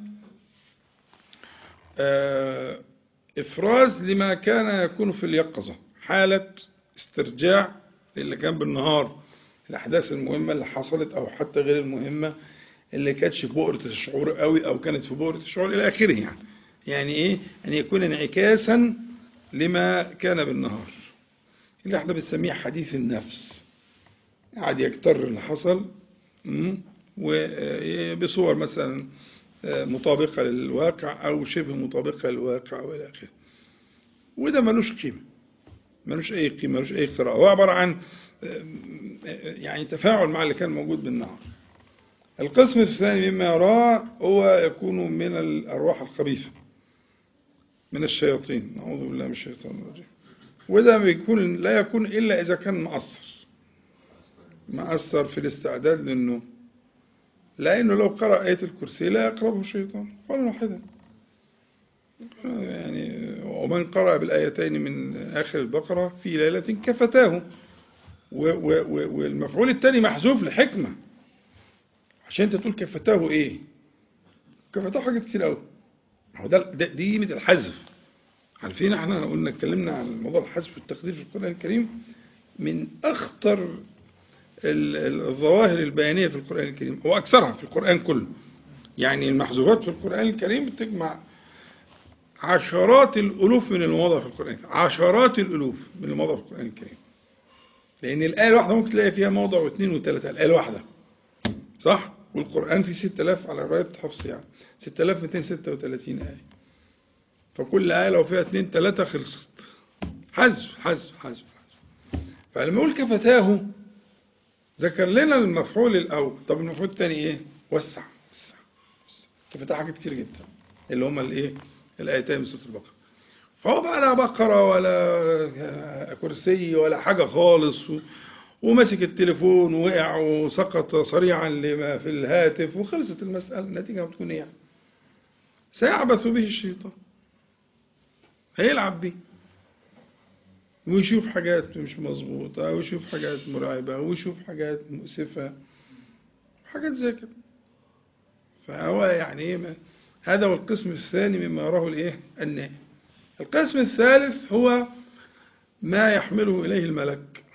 آه، إفراز لما كان يكون في اليقظة حالة استرجاع للي كان بالنهار الأحداث المهمة اللي حصلت أو حتى غير المهمة اللي كانتش في بؤرة الشعور قوي أو كانت في بؤرة الشعور إلى آخره يعني يعني إيه أن يكون انعكاسا لما كان بالنهار اللي احنا بنسميه حديث النفس قاعد يكتر اللي حصل م? وبصور مثلا مطابقة للواقع أو شبه مطابقة للواقع وإلى آخره وده ملوش قيمة ملوش أي قيمة ملوش أي قراءة هو عبارة عن يعني تفاعل مع اللي كان موجود بالنهار القسم الثاني مما يراه هو يكون من الأرواح الخبيثة من الشياطين نعوذ بالله من الشيطان الرجيم وده بيكون لا يكون إلا إذا كان مأثر مأثر في الاستعداد للنوم لأنه لو قرأ آية الكرسي لا يقربه الشيطان قولا واحدا يعني ومن قرأ بالآيتين من آخر البقرة في ليلة كفتاه والمفعول الثاني محذوف لحكمة عشان انت تقول كفتاه ايه كفتاه حاجات كتير قوي هو ده دي قيمه الحذف عارفين احنا قلنا اتكلمنا عن موضوع الحذف والتقدير في القران الكريم من اخطر الظواهر البيانيه في القران الكريم واكثرها في القران كله يعني المحذوفات في القران الكريم بتجمع عشرات الالوف من المواضع في القران عشرات الالوف من المواضع في القران الكريم لان الايه الواحده ممكن تلاقي فيها موضع واثنين وثلاثه الايه الواحده صح والقرآن في 6000 على رواية حفص يعني 6236 آية فكل آية لو فيها اثنين ثلاثة خلصت حذف حذف حذف حذف فلما يقول كفتاه ذكر لنا المفعول الأول طب المفعول الثاني إيه؟ وسع وسع كفتاه حاجات كتير جدا اللي هما الإيه؟ الآيتين من سورة البقرة فهو بقى لا بقرة ولا كرسي ولا حاجة خالص و... ومسك التليفون ووقع وسقط صريعا لما في الهاتف وخلصت المسألة النتيجة بتكون ايه سيعبث به الشيطان هيلعب بيه ويشوف حاجات مش مظبوطة ويشوف حاجات مرعبة ويشوف حاجات مؤسفة حاجات زي كده فهو يعني ايه هذا هو القسم الثاني مما يراه الايه النائم القسم الثالث هو ما يحمله إليه الملك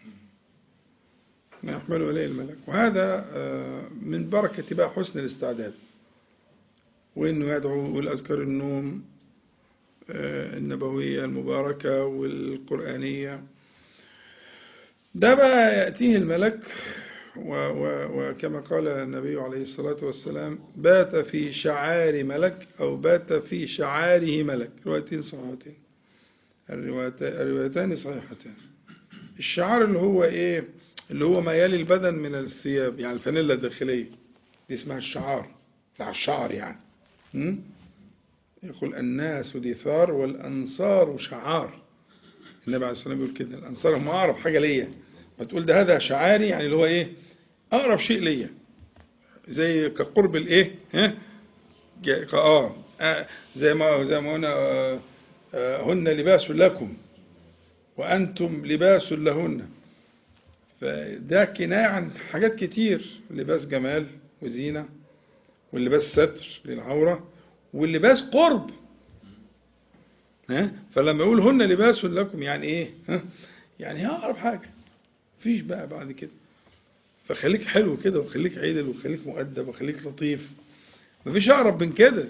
ما يحمله إليه الملك وهذا من بركة بقى حسن الاستعداد وإنه يدعو والأذكار النوم النبوية المباركة والقرآنية ده بقى يأتيه الملك وكما قال النبي عليه الصلاة والسلام بات في شعار ملك أو بات في شعاره ملك روايتين صحيحتين الروايتان صحيحتان الشعار اللي هو إيه اللي هو ما يلي البدن من الثياب يعني الفانيلا الداخلية دي اسمها الشعار بتاع الشعر يعني م? يقول الناس دثار والأنصار شعار النبي عليه الصلاة والسلام يقول كده الأنصار هم أقرب حاجة ليا فتقول ده هذا شعاري يعني اللي هو إيه أقرب شيء ليا زي كقرب الإيه ها آه. آه زي ما زي ما قلنا آه آه هن لباس لكم وأنتم لباس لهن فده كناية عن حاجات كتير لباس جمال وزينة واللباس ستر للعورة واللباس قرب ها فلما يقول هن لباس لكم يعني ايه ها يعني هي اقرب حاجه مفيش بقى بعد كده فخليك حلو كده وخليك عدل وخليك مؤدب وخليك لطيف مفيش اقرب من كده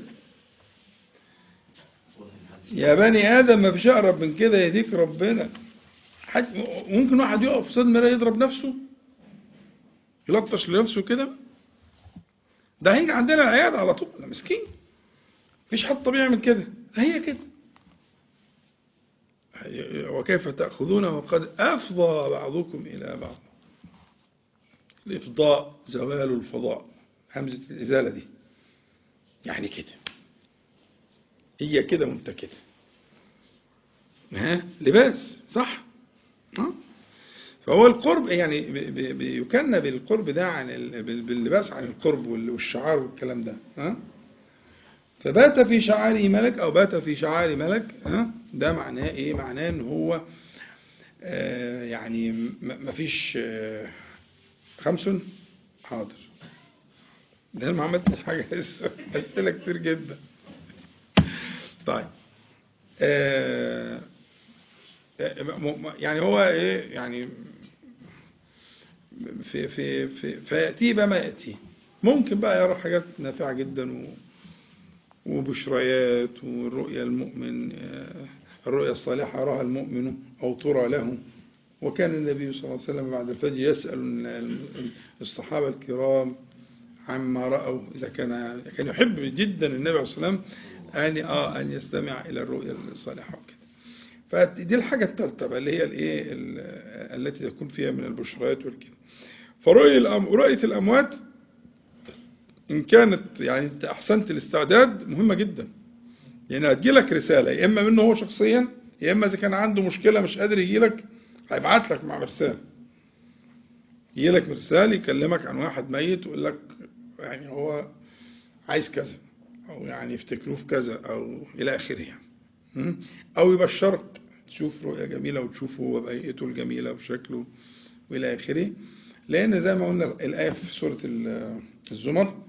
يا بني ادم مفيش اقرب من كده يهديك ربنا حد ممكن واحد يقف قصاد مرايه يضرب نفسه يلطش لنفسه كده ده هيجي عندنا العياده على طول ده مسكين مفيش حد طبيعي يعمل كده هي كده وكيف تأخذونه وقد أفضى بعضكم إلى بعض الإفضاء زوال الفضاء همزة الإزالة دي يعني كده هي كده وانت كده ها لباس صح فهو القرب يعني بي- بي- بيكنى بالقرب ده عن ال- بال- باللباس عن القرب وال- والشعار والكلام ده ها فبات في شعاره ملك او بات في شعار ملك ها ده معناه ايه معناه ان هو آه يعني م- مفيش آه خمس حاضر ده أنا ما عملتش حاجه لسه اسئله كتير جدا طيب آه م- م- يعني هو ايه يعني في في في فياتي بما ياتي ممكن بقى يرى حاجات نافعه جدا و وبشريات والرؤيا المؤمن آه، الرؤيا الصالحة يراها المؤمن أو ترى له وكان النبي صلى الله عليه وسلم بعد الفجر يسأل ال- ال- الصحابة الكرام عما رأوا إذا كان كان يحب جدا النبي عليه الصلاة والسلام أن آه أن يستمع إلى الرؤيا الصالحة وكده فدي الحاجة الثالثة بقى اللي هي الإيه ال- التي تكون فيها من البشريات والكده فرؤية الأم رؤية الأموات إن كانت يعني أنت أحسنت الاستعداد مهمة جدا يعني هتجيلك رسالة يا إما منه هو شخصيا يا إما إذا كان عنده مشكلة مش قادر يجيلك هيبعت لك مع مرسال يجيلك مرسال يكلمك عن واحد ميت ويقول لك يعني هو عايز كذا أو يعني يفتكروه في كذا أو إلى آخره يعني م? أو يبشرك تشوف رؤية جميلة وتشوفه وبهيئته الجميلة وشكله وإلى آخره لأن زي ما قلنا الآية في سورة ال- الزمر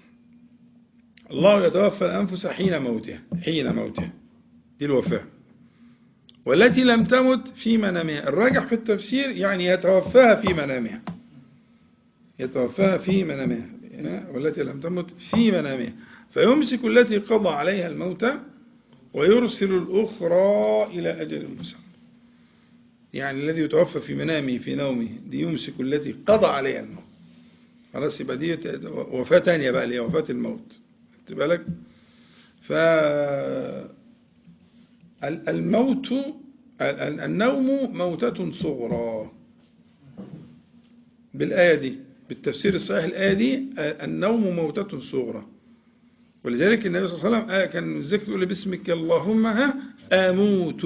الله يتوفى الأنفس حين موتها حين موتها دي الوفاة والتي لم تمت في منامها الراجح في التفسير يعني يتوفاها في منامها يتوفاها في منامها والتي لم تمت في منامها فيمسك التي قضى عليها الموت ويرسل الأخرى إلى أجل مسمى يعني الذي يتوفى في منامه في نومه دي يمسك التي قضى عليها الموت خلاص يبقى دي وفاة تانية بقى اللي هي وفاة الموت خدت بالك ف ال- الموت ال- ال- النوم موتة صغرى بالآية دي بالتفسير الصحيح الآية دي آه، النوم موتة صغرى ولذلك النبي صلى الله عليه وسلم آه، كان الذكر يقول باسمك اللهم ها أموت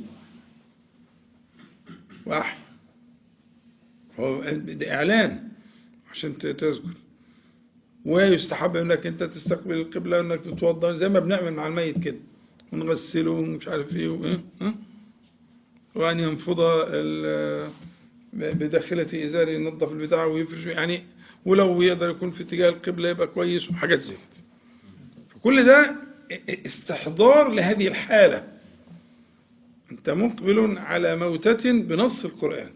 وأحيا هو ده إعلان عشان ت- تذكر ويستحب انك انت تستقبل القبلة وانك تتوضا زي ما بنعمل مع الميت كده ونغسله ومش عارف ايه وإيه، ها؟ وان ينفض ال- بداخلة ازاره ينظف البتاع ويفرش يعني ولو يقدر يكون في اتجاه القبلة يبقى كويس وحاجات زي كده فكل ده استحضار لهذه الحالة انت مقبل على موتة بنص القرآن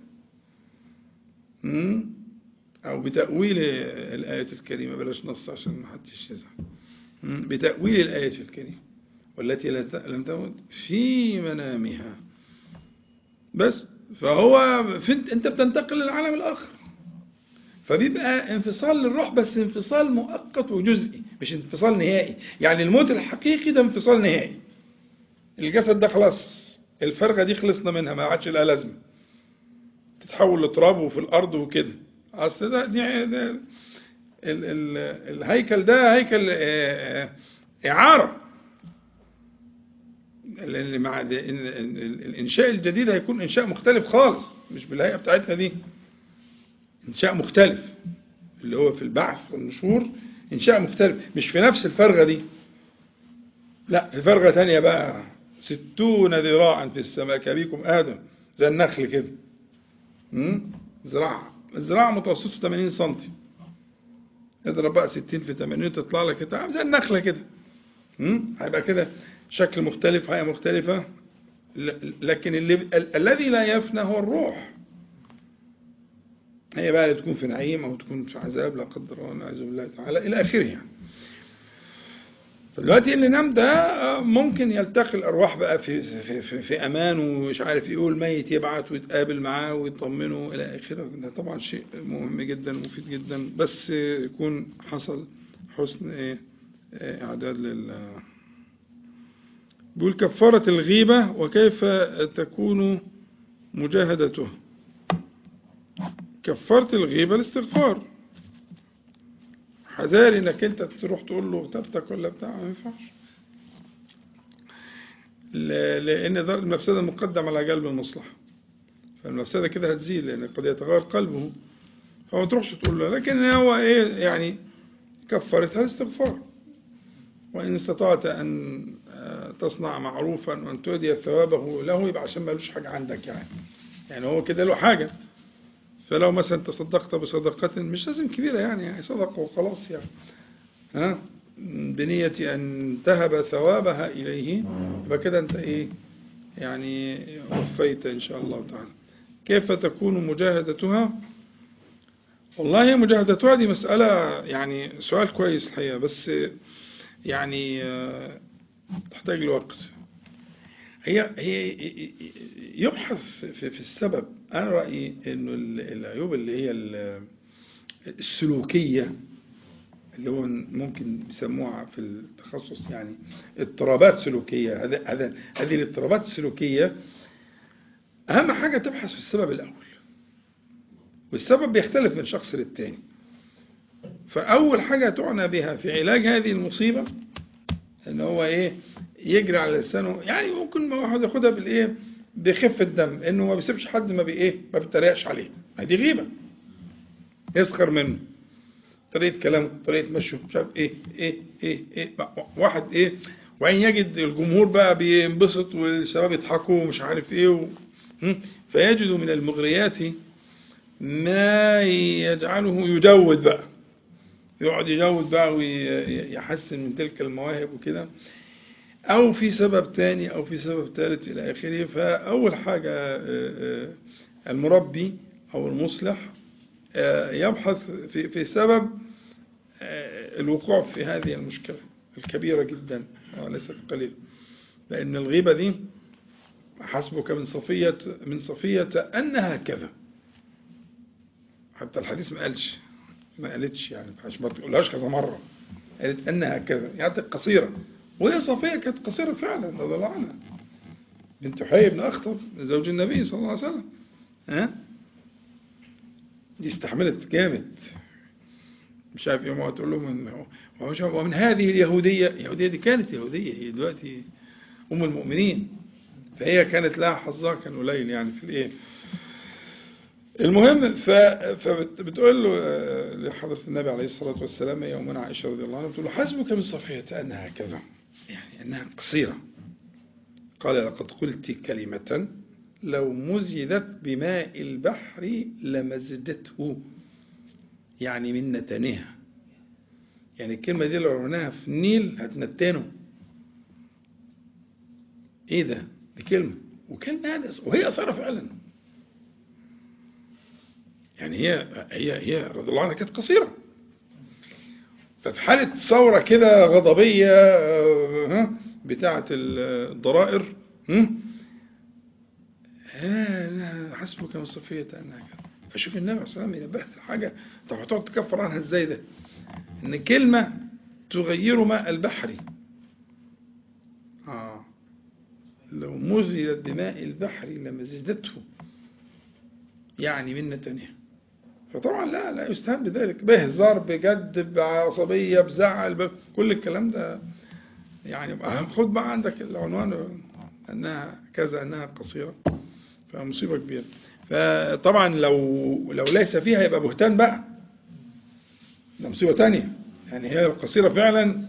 مم؟ أو بتأويل الآية الكريمة بلاش نص عشان ما حدش يزعل مم؟ بتأويل الآية الكريمة والتي لا ت- لم تمت في منامها بس فهو في أنت بتنتقل للعالم الآخر فبيبقى انفصال للروح بس انفصال مؤقت وجزئي مش انفصال نهائي يعني الموت الحقيقي ده انفصال نهائي الجسد ده خلاص الفرخة دي خلصنا منها ما عادش لها لازمة تتحول لتراب وفي الأرض وكده أصل ده, دي ده ال ال الهيكل ده هيكل آه، آه، إعارة اللي مع ده- إن- إن- الإنشاء الجديد هيكون إنشاء مختلف خالص مش بالهيئة بتاعتنا دي إنشاء مختلف اللي هو في البعث والنشور إنشاء مختلف مش في نفس الفرغة دي لا في فرغة تانية بقى ستون ذراعا في السماء كبيكم آدم زي النخل كده مم؟ زراعة الزراعة متوسطه 80 سنتي اضرب بقى 60 في 80 تطلع لك كده زي النخلة كده مم؟ هيبقى كده شكل مختلف هيئة مختلفة ل- لكن اللي ال- الذي لا يفنى هو الروح هي بقى اللي تكون في نعيم أو تكون في عذاب لا قدر الله نعوذ بالله تعالى إلى آخره يعني فدلوقتي اللي نام ده آه، ممكن يلتقي الأرواح بقى في, في, في, في أمان ومش عارف إيه والميت يبعت ويتقابل معاه ويطمنه إلى آخره ده طبعا شيء مهم جدا ومفيد جدا بس يكون حصل حسن إيه آه، إعداد لل بيقول كفارة الغيبة وكيف تكون مجاهدته كفارة الغيبة الاستغفار حذاري انك انت تروح تقول له اغتبتك ولا بتاع ما ينفعش ل- لان دار المفسدة مقدم على جلب المصلحة فالمفسدة كده هتزيل لأن قد يتغير قلبه فما تروحش تقول له لكن هو إيه يعني كفرتها الاستغفار وإن استطعت أن آه، تصنع معروفا وأن تؤدي ثوابه له يبقى عشان ما لوش حاجة عندك يعني يعني هو كده له حاجة فلو مثلا تصدقت بصدقة مش لازم كبيرة يعني, يعني صدقة وخلاص يعني ها بنية أن تهب ثوابها إليه يبقى كده أنت إيه يعني وفيت إن شاء الله تعالى كيف تكون مجاهدتها والله مجاهدتها دي مسألة يعني سؤال كويس الحقيقة بس يعني آه، تحتاج لوقت هي هي يبحث في, في السبب أنا رأيي إنه ال- العيوب اللي هي ال- السلوكية اللي هو ممكن يسموها في التخصص يعني اضطرابات سلوكية هذا هذا هذه الاضطرابات السلوكية أهم حاجة تبحث في السبب الأول والسبب بيختلف من شخص للتاني فأول حاجة تعنى بها في علاج هذه المصيبة إن هو إيه يجري على لسانه يعني ممكن واحد ياخدها بالإيه بخفة دم إنه ما بيسيبش حد ما بإيه ما بيتريقش عليه هذه غيبة يسخر منه طريقة كلامه طريقة مشيه مش عارف ايه ايه ايه ايه واحد ايه وبعدين يجد الجمهور بقى بينبسط والشباب يضحكوا ومش عارف ايه و... هم؟ فيجد من المغريات ما يجعله يجود بقى يقعد يجود بقى ويحسن من تلك المواهب وكده أو في سبب تاني أو في سبب ثالث إلى آخره فأول حاجة آه، آه، المربي أو المصلح آه، يبحث في في سبب آه، الوقوع في هذه المشكلة الكبيرة جدا وليست قليلة لأن الغيبة دي حسبك من صفية من صفية أنها كذا حتى الحديث ما قالش ما قالتش يعني عشان ما تقولهاش كذا مرة قالت أنها كذا يعني قصيرة وهي صفية كانت قصيرة فعلا رضي الله عنها بنت حي بن أخطب زوج النبي صلى الله عليه وسلم ها دي استحملت جامد مش عارف يوم ما تقول لهم إن- ومش عارف- ومن هذه اليهودية اليهودية دي كانت يهودية هي دلوقتي أم المؤمنين فهي كانت لها حظها كان قليل يعني في الإيه المهم ف... فبتقول له آه، لحضرة النبي عليه الصلاة والسلام يومنا عائشة رضي الله عنها بتقول له حسبك من صفية أنها كذا يعني أنها قصيرة قال لقد قلت كلمة لو مزجت بماء البحر لمزجته يعني من نتنها يعني الكلمة دي لو رميناها في النيل هتنتنه ايه ده دي كلمة وكلمة يعني وهي قصيرة فعلا يعني هي هي هي رضي الله عنها كانت قصيرة ففي حالة ثورة كده غضبية آه، ها، بتاعة الضرائر هم؟ ها لا حسبك من صفية أنها كذا فشوف النبي عليه الصلاة والسلام ينبهت حاجة طب هتقعد تكفر عنها ازاي ده ان كلمة تغير ماء البحر آه. لو مزجت بماء البحر لمزجته يعني من نتنها فطبعا لا لا يستهان بذلك بهزار بجد بعصبية بزعل ب... كل الكلام ده يعني أهم خد بقى عندك العنوان أنها كذا أنها قصيرة فمصيبة كبيرة فطبعا لو لو ليس فيها يبقى بهتان بقى ده مصيبة تانية يعني هي قصيرة فعلا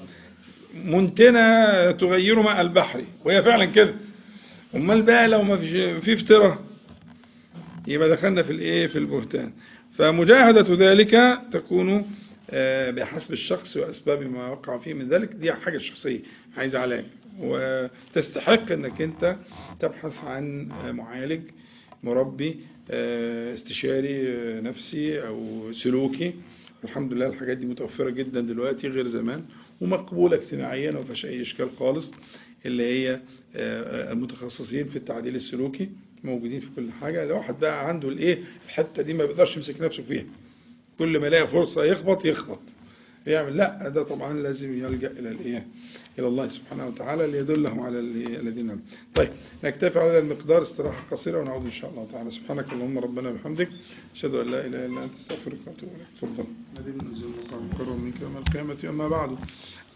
منتنة تغير ماء البحر وهي فعلا كده امال بقى لو ما في في افتراء يبقى دخلنا في الايه في البهتان فمجاهدة ذلك تكون آه، بحسب الشخص وأسباب ما وقع فيه من ذلك دي حاجة شخصية عايز علاج وتستحق أنك أنت تبحث عن آه، معالج مربي آه، استشاري آه، نفسي أو سلوكي الحمد لله الحاجات دي متوفرة جدا دلوقتي غير زمان ومقبولة اجتماعيا وما فيهاش أي إشكال خالص اللي هي آه، المتخصصين في التعديل السلوكي موجودين في كل حاجة لو واحد بقى عنده الإيه الحتة دي ما بيقدرش يمسك نفسه فيها كل ما يلاقي فرصة يخبط يخبط يعمل لا ده طبعا لازم يلجأ إلى الإيه إلى الله سبحانه وتعالى ليدله على ال- الذين آمنوا. طيب نكتفي على هذا المقدار استراحة قصيرة ونعود إن شاء الله تعالى سبحانك اللهم ربنا وبحمدك أشهد أن لا إله إلا أنت أستغفرك وأتوب إليك تفضل الذي ننزل الله قرر منك يوم القيامة أما بعد ف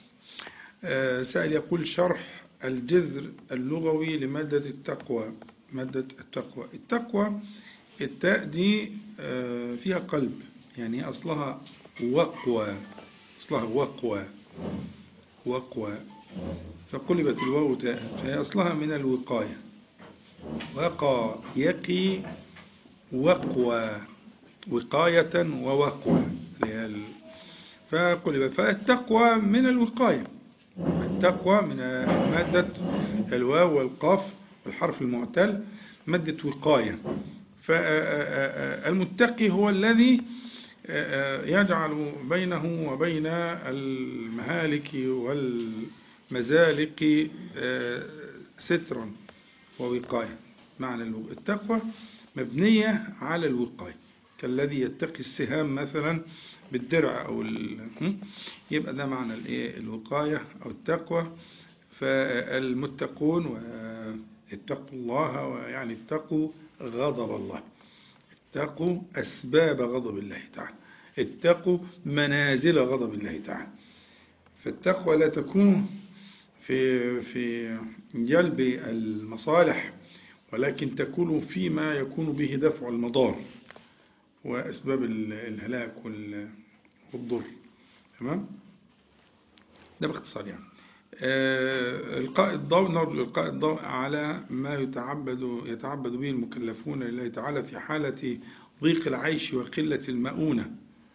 آه، سائل يقول شرح الجذر اللغوي لمادة التقوى مادة التقوى التقوى التاء دي آه، فيها قلب يعني هي أصلها وقوى أصلها وقوى وقوى فقلبت الواو تاء فهي أصلها من الوقاية وقى يقي وقوى وقاية ووقوى اللي هي ال- فقلب فالتقوى من الوقاية التقوى من مادة الواو والقاف والحرف المعتل مادة وقاية فالمتقي هو الذي يجعل بينه وبين المهالك والمزالق سترا ووقاية معنى التقوى مبنية على الوقاية كالذي يتقي السهام مثلا بالدرع أو ال... هم؟ يبقى ده معنى الإيه؟ الوقاية أو التقوى فالمتقون واتقوا الله ويعني اتقوا غضب الله اتقوا أسباب غضب الله تعالى اتقوا منازل غضب الله تعالى فالتقوى لا تكون في في جلب المصالح ولكن تكون فيما يكون به دفع المضار وأسباب الهلاك والضر تمام ده باختصار يعني إلقاء الضوء نرجو إلقاء الضوء على ما يتعبد يتعبد به المكلفون لله تعالى في حالة ضيق العيش وقلة المؤونة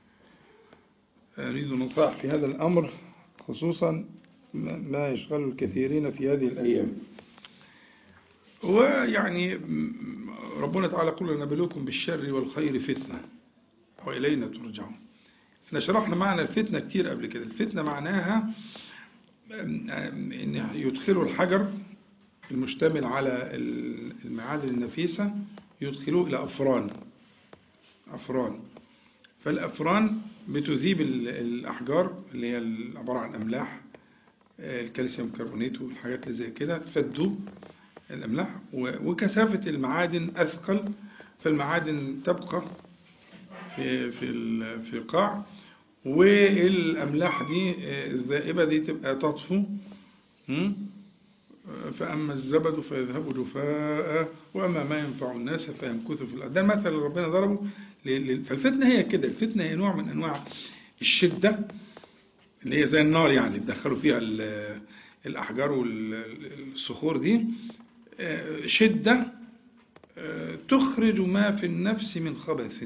أريد نصائح في هذا الأمر خصوصا ما يشغل الكثيرين في هذه الأيام ويعني ربنا تعالى قل نبلوكم بالشر والخير فتنة وإلينا ترجعون احنا شرحنا معنى الفتنة كتير قبل كده الفتنة معناها ان يدخلوا الحجر المشتمل على المعادن النفيسة يدخلوه إلى أفران أفران فالأفران بتذيب الأحجار اللي هي عبارة عن أملاح الكالسيوم كربونيت والحاجات اللي زي كده تفدوا الأملاح وكثافة المعادن أثقل فالمعادن تبقى في في في القاع والأملاح دي الزائبة دي تبقى تطفو فأما الزبد فيذهب جفاء وأما ما ينفع الناس فيمكث في الأرض ده المثل اللي ربنا ضربه فالفتنة هي كده الفتنة هي نوع من أنواع الشدة اللي هي زي النار يعني اللي بيدخلوا فيها الأحجار والصخور دي شدة تخرج ما في النفس من خبث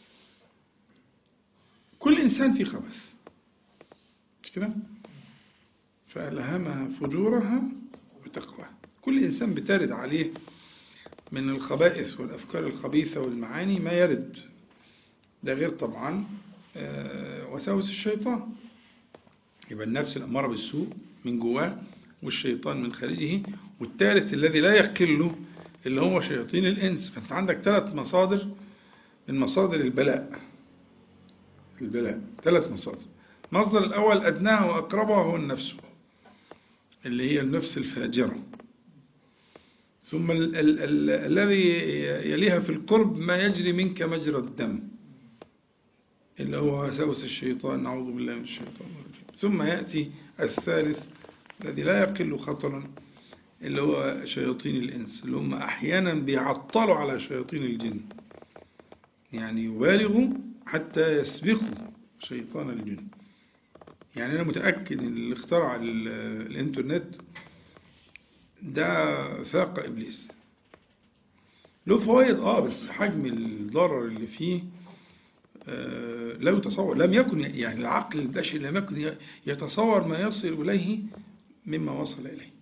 كل إنسان في خبث مش كده فألهمها فجورها وتقواها كل إنسان بترد عليه من الخبائث والأفكار الخبيثة والمعاني ما يرد ده غير طبعا وساوس الشيطان يبقى النفس الأمارة بالسوء من جواه والشيطان من خارجه والثالث الذي لا يقل اللي هو شياطين الإنس فأنت عندك ثلاث مصادر من مصادر البلاء البلاء ثلاث مصادر المصدر الأول أدناها وأقربها هو النفس اللي هي النفس الفاجرة ثم ال ال ال الذي يليها في القرب ما يجري منك مجرى الدم اللي هو وساوس الشيطان نعوذ بالله من الشيطان الرجيم ثم يأتي الثالث الذي لا يقل خطرا اللي هو شياطين الإنس اللي هم أحيانا بيعطلوا على شياطين الجن يعني يبالغوا حتى يسبقوا شيطان الجن يعني أنا متأكد أن اللي اخترع الإنترنت ده فاق إبليس له فوائد آه بس حجم الضرر اللي فيه آه لا يتصور لم يكن يعني العقل البشري لم يكن يتصور ما يصل إليه مما وصل إليه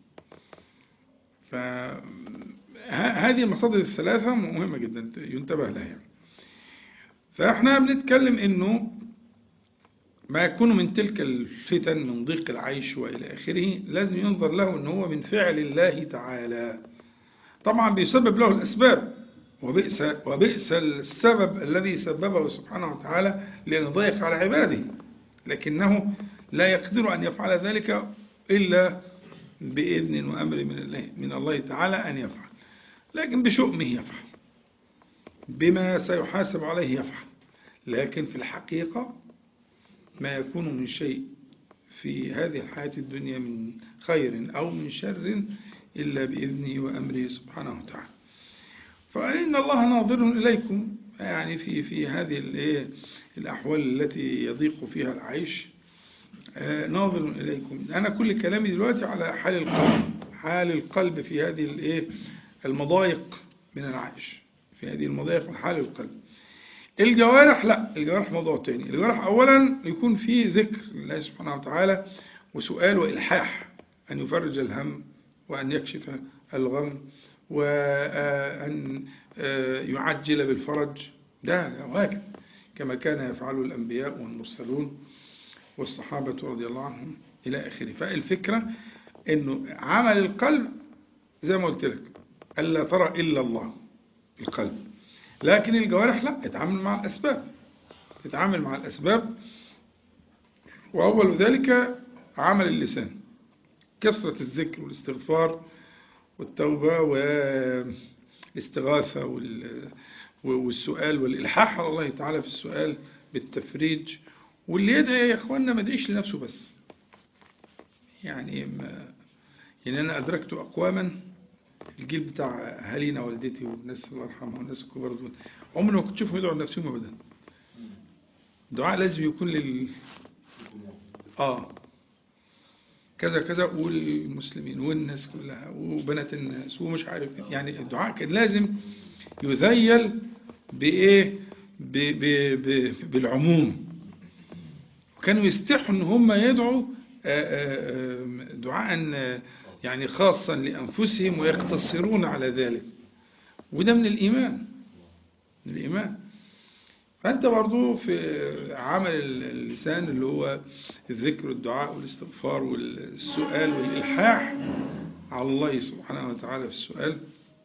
فهذه المصادر الثلاثة مهمة جدا ينتبه لها يعني. فاحنا بنتكلم انه ما يكون من تلك الفتن من ضيق العيش وإلى آخره لازم ينظر له أنه هو من فعل الله تعالى طبعا بيسبب له الأسباب وبئس, وبئس السبب الذي سببه سبحانه وتعالى لأن ضيق على عباده لكنه لا يقدر أن يفعل ذلك إلا بإذن وأمر من الله, من الله تعالى أن يفعل لكن بشؤمه يفعل بما سيحاسب عليه يفعل لكن في الحقيقة ما يكون من شيء في هذه الحياة الدنيا من خير أو من شر إلا بإذنه وأمره سبحانه وتعالى فإن الله ناظر إليكم يعني في في هذه الإيه الأحوال التي يضيق فيها العيش آه، ناظر إليكم أنا كل كلامي دلوقتي على حال القلب حال القلب في هذه الإيه المضايق من العيش في هذه المضايق من حال القلب الجوارح لا الجوارح موضوع تاني الجوارح أولا يكون في ذكر لله سبحانه وتعالى وسؤال وإلحاح أن يفرج الهم وأن يكشف الغم وأن يعجل بالفرج ده واجب كما كان يفعله الأنبياء والمرسلون والصحابة رضي الله عنهم إلى آخره فالفكرة أنه عمل القلب زي ما قلت لك ألا ترى إلا الله القلب لكن الجوارح لا اتعامل مع الأسباب تتعامل مع الأسباب وأول ذلك عمل اللسان كثرة الذكر والاستغفار والتوبة والاستغاثة وال- والسؤال والإلحاح على الله تعالى في السؤال بالتفريج واللي يدعي يا إخواننا ما يدعيش لنفسه بس يعني ما يعني أنا أدركت أقواما الجيل بتاع أهالينا والدتي والناس الله يرحمها والناس الكبار دول عمري ما كنت أشوفهم يدعوا لنفسهم أبدا الدعاء لازم يكون لل آه كذا كذا والمسلمين والناس كلها وبنات الناس ومش عارف يعني الدعاء كان لازم يذيل بإيه ب ب ب بالعموم وكانوا يستحوا ان هم يدعوا آه، آه، آه، دعاء آه، يعني خاصا لأنفسهم ويقتصرون على ذلك وده من الإيمان من الإيمان فأنت برضو في عمل اللسان اللي هو الذكر والدعاء والاستغفار والسؤال والإلحاح على الله سبحانه وتعالى في السؤال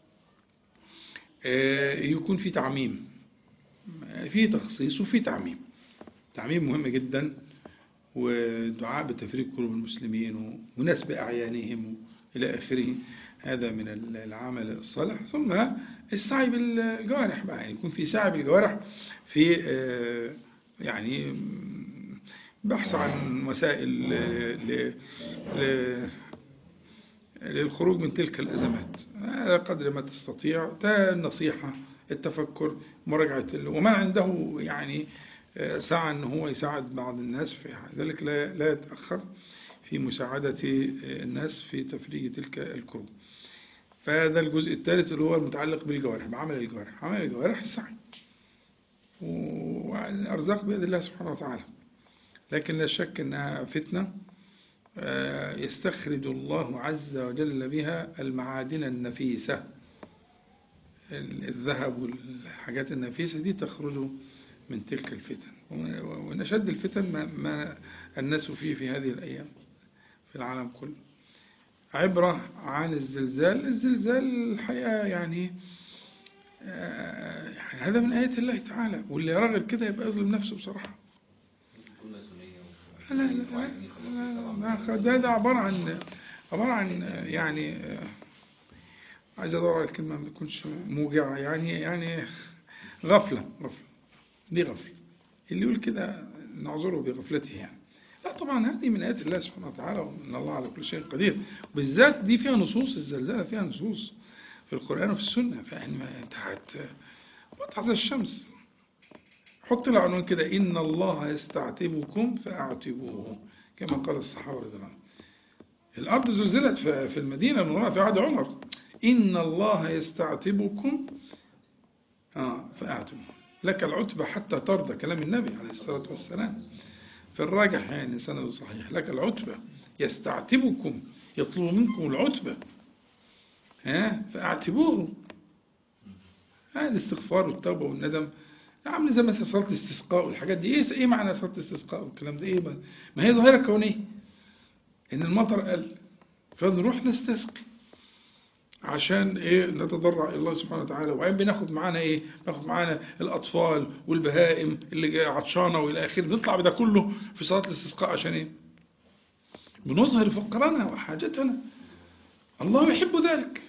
آه، يكون في تعميم في تخصيص وفي تعميم تعميم مهم جدا والدعاء بتفريق قلوب المسلمين ونسب أعيانهم إلى آخره هذا من العمل الصالح ثم السعي بالجوارح بقى يعني يكون في سعي بالجوارح في آه، يعني بحث عن وسائل ل- ل- ل- للخروج من تلك الأزمات على قدر ما تستطيع ده النصيحة التفكر مراجعة ال- ومن عنده يعني آه، سعى أن هو يساعد بعض الناس في ذلك لا لا يتأخر في مساعدة آه، الناس في تفريج تلك الكروب فهذا الجزء الثالث اللي هو المتعلق بالجوارح بعمل الجوارح عمل الجوارح السعي والأرزاق بيد الله سبحانه وتعالى لكن لا شك أنها فتنة آه، يستخرج الله عز وجل بها المعادن النفيسة ال- الذهب والحاجات النفيسة دي تخرج من تلك الفتن ومن أشد الفتن ما, ما الناس فيه في هذه الأيام في العالم كله عبرة عن الزلزال الزلزال الحقيقة يعني آه، يعني هذا من آيات الله تعالى واللي يرى غير كده يبقى يظلم نفسه بصراحة كنا سنية لا لا لا, وعايزين يخلصوا لا, السبعة. لا ده, ده عبارة عن عبارة عن يعني آه، عايز ادور على الكلمة ما تكونش موجعة يعني يعني غفلة غفلة دي غفلة اللي يقول كده نعذره بغفلته يعني لا طبعا هذه من آيات الله سبحانه وتعالى وإن الله على كل شيء قدير بالذات دي فيها نصوص الزلزال فيها نصوص في القرآن وفي السنة فيعني ما انت هت وضع زي الشمس حط له عنوان كده إن الله يستعتبكم فأعتبوه كما قال الصحابة رضي الله عنهم الأرض زلزلت في في المدينة المنورة في عهد عمر إن الله يستعتبكم آه فأعتبوه لك العتبة حتى ترضى كلام النبي عليه الصلاة والسلام في الراجح يعني سند صحيح لك العتبة يستعتبكم يطلب منكم العتبة ها فأعتبوه هذا الاستغفار والتوبة والندم عامل زي مثلا صلاة الاستسقاء والحاجات دي ايه ايه معنى صلاة الاستسقاء والكلام ده ايه بقى؟ ما هي ظاهرة كونية ان المطر قل فنروح نستسقي عشان ايه نتضرع الى الله سبحانه وتعالى وبعدين بناخد معانا ايه ناخد معانا الاطفال والبهائم اللي جايه عطشانه والى اخره نطلع بده كله في صلاه الاستسقاء عشان ايه بنظهر فقرنا وحاجتنا الله يحب ذلك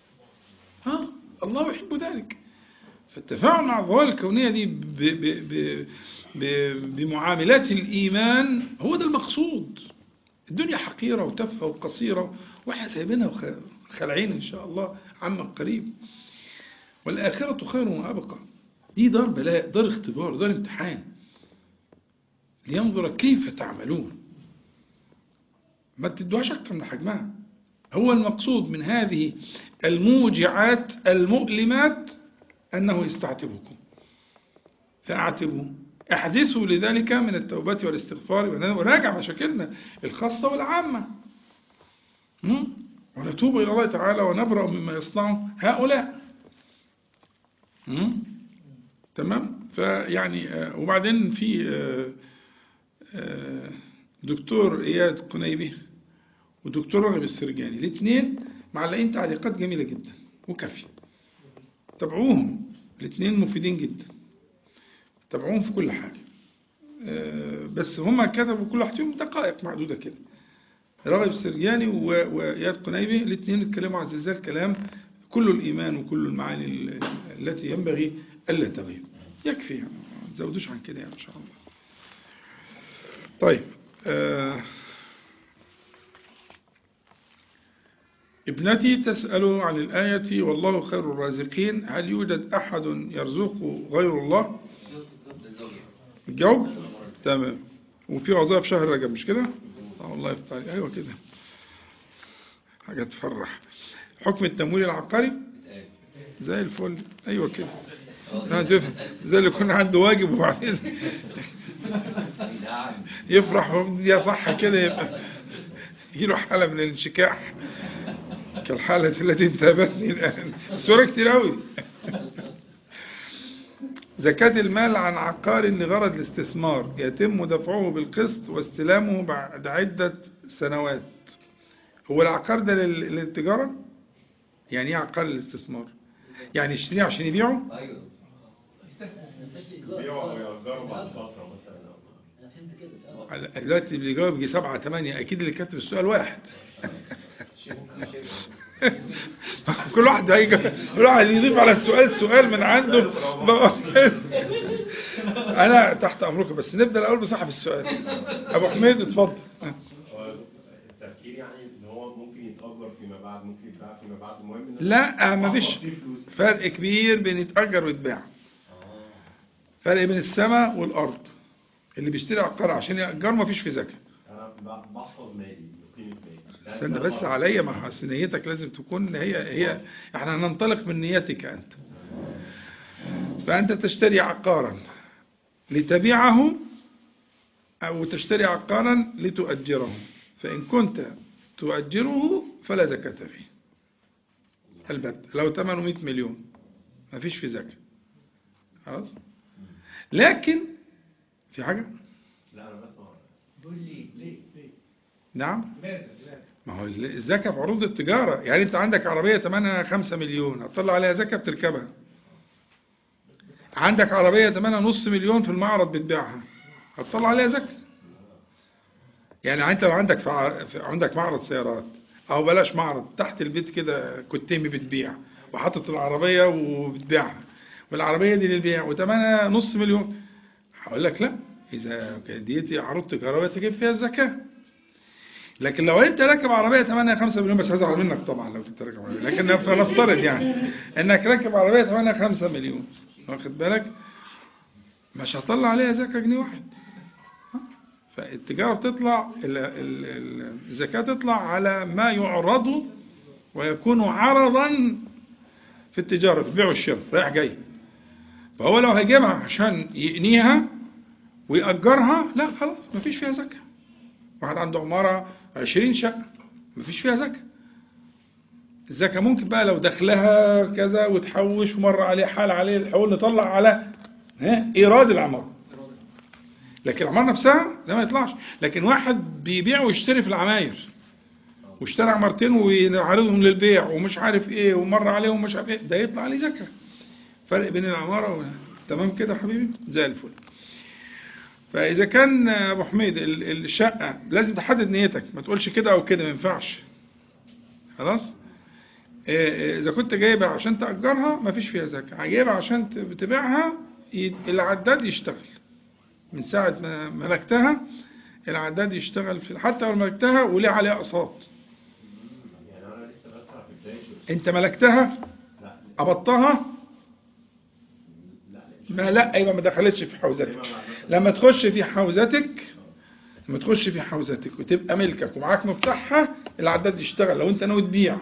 ها الله يحب ذلك فالتفاعل مع الظواهر الكونية دي ب ب ب ب بمعاملات الإيمان هو ده المقصود الدنيا حقيرة وتافهة وقصيرة واحنا سايبينها وخلعين إن شاء الله عما قريب والآخرة خير وأبقى دي دار بلاء دار اختبار دار امتحان لينظر كيف تعملون ما تدوهاش أكتر من حجمها هو المقصود من هذه الموجعات المؤلمات أنه يستعتبكم فاعتبوا احدثوا لذلك من التوبة والاستغفار وراجع مشاكلنا الخاصة والعامة م? ونتوب إلى الله تعالى ونبرأ مما يصنعه هؤلاء م? تمام فيعني آه، وبعدين في آه، آه، دكتور إياد قنيبي ودكتور رغب السرجاني الاثنين معلقين تعليقات جميلة جدا وكافية تابعوهم الاثنين مفيدين جدا تابعوهم في كل حاجة آه، بس هما كتبوا كل واحد فيهم دقائق معدودة كده راغب السرجاني و- وإياد قنيبي الاثنين اتكلموا عن زلزال كلام كل الإيمان وكل المعاني ال- التي ينبغي ألا تغيب يكفي يعني ما تزودوش عن كده يعني إن شاء الله طيب آه ابنتي تسأل عن الآية والله خير الرازقين هل يوجد أحد يرزق غير الله الجواب تمام وفي وظائف شهر رجب مش كده آه والله يفتح عليك. ايوه كده حاجه تفرح حكم التمويل العقاري زي الفل ايوه كده آه، تفهم. زي اللي يكون عنده واجب وبعدين نعم يفرح ويقول يا صح كده يبقى يجيله حالة من الانشكاح كالحالة التي انتابتني الآن سورة كتير أوي زكاة المال عن عقار لغرض الاستثمار يتم دفعه بالقسط واستلامه بعد عدة سنوات هو العقار ده لل- للتجارة؟ يعني ايه عقار للاستثمار؟ يعني يشتريه عشان يبيعه؟ ايوه بيقعوا ويأجروا بعد فترة مثلا انا فهمت كده آه. دلوقتي اللي بيجاوب يجي سبعة تمانية أكيد اللي كاتب السؤال واحد كل واحد هيجي كل واحد يضيف على السؤال سؤال من عنده أنا تحت أمركم بس نبدأ الأول بصاحب السؤال أبو حميد اتفضل هو التفكير يعني ان هو ممكن يتأجر فيما بعد ممكن يتباع فيما بعد المهم إن لا مفيش أحفظ فيه فلوس فرق كبير بين يتأجر ويتباع فرق بين السماء والأرض اللي بيشتري عقار عشان يأجر مفيش في زكاة انا ب- بحفظ مالي قيمة مالي ده- استنى ده بس غلط. عليا ما أصل نيتك لازم تكون هي هي احنا هننطلق من نيتك انت فانت تشتري عقارا لتبيعه او تشتري عقارا لتؤجره فان كنت تؤجره فلا زكاة فيه البت لو ثمنه 100 مليون ما فيش في زكاة خلاص لكن في حاجة لا انا بسمع قول لي ليه ليه نعم لماذا لماذا ما هو الزكاة في عروض التجارة يعني انت عندك عربية ثمنها 5 مليون هتطلع عليها زكاة بتركبها عندك عربية ثمنها نص مليون في المعرض بتبيعها هتطلع عليها زكاة يعني انت لو عندك في ع- في- عندك معرض سيارات او بلاش معرض تحت البيت كده كتيمي بتبيع وحاطط العربية وبتبيعها والعربية دي للبيع وثمنها نص مليون هقول لك لا اذا كانت دي عروض تجارة تجيب فيها الزكاة لكن لو انت راكب عربيه ثمنها 5 مليون بس هزعل منك طبعا لو كنت راكب عربيه لكن فنفترض يعني انك راكب عربيه ثمنها 5 مليون واخد بالك مش هطلع عليها زكاه جنيه واحد ها؟ فالتجاره بتطلع ال- ال- ال- الزكاه تطلع على ما يعرض ويكون عرضا في التجاره في البيع والشراء رايح جاي فهو لو هيجيبها عشان يقنيها ويأجرها لا خلاص مفيش فيها زكاه واحد عنده عمارة 20 شقة مفيش فيها زكاة الزكاة ممكن بقى لو دخلها كذا وتحوش ومر عليه حال عليه الحول نطلع على ها إيراد العمارة لكن العمارة نفسها ده ما يطلعش لكن واحد بيبيع ويشتري في العماير واشترى عمارتين ويعرضهم للبيع ومش عارف ايه ومر عليهم مش عارف ايه ده يطلع عليه زكاة فرق بين العمارة و... تمام كده يا حبيبي زي الفل فإذا كان أبو حميد ال- الشقة لازم تحدد نيتك ما تقولش كده أو كده ما ينفعش خلاص إيه إيه إذا كنت جايبها عشان تأجرها ما فيش فيها زكاة جايبها عشان ت- تبيعها ي- العداد يشتغل من ساعة ما ملكتها العداد يشتغل في حتى لو ملكتها وليه عليها أقساط يعني انا لسه بسمع في بداية أنت ملكتها لا قبضتها ما لا يبقى ما دخلتش في حوزتك لما تخش في حوزتك لما تخش في حوزتك وتبقى ملكك ومعاك مفتاحها العداد يشتغل لو انت ناوي تبيع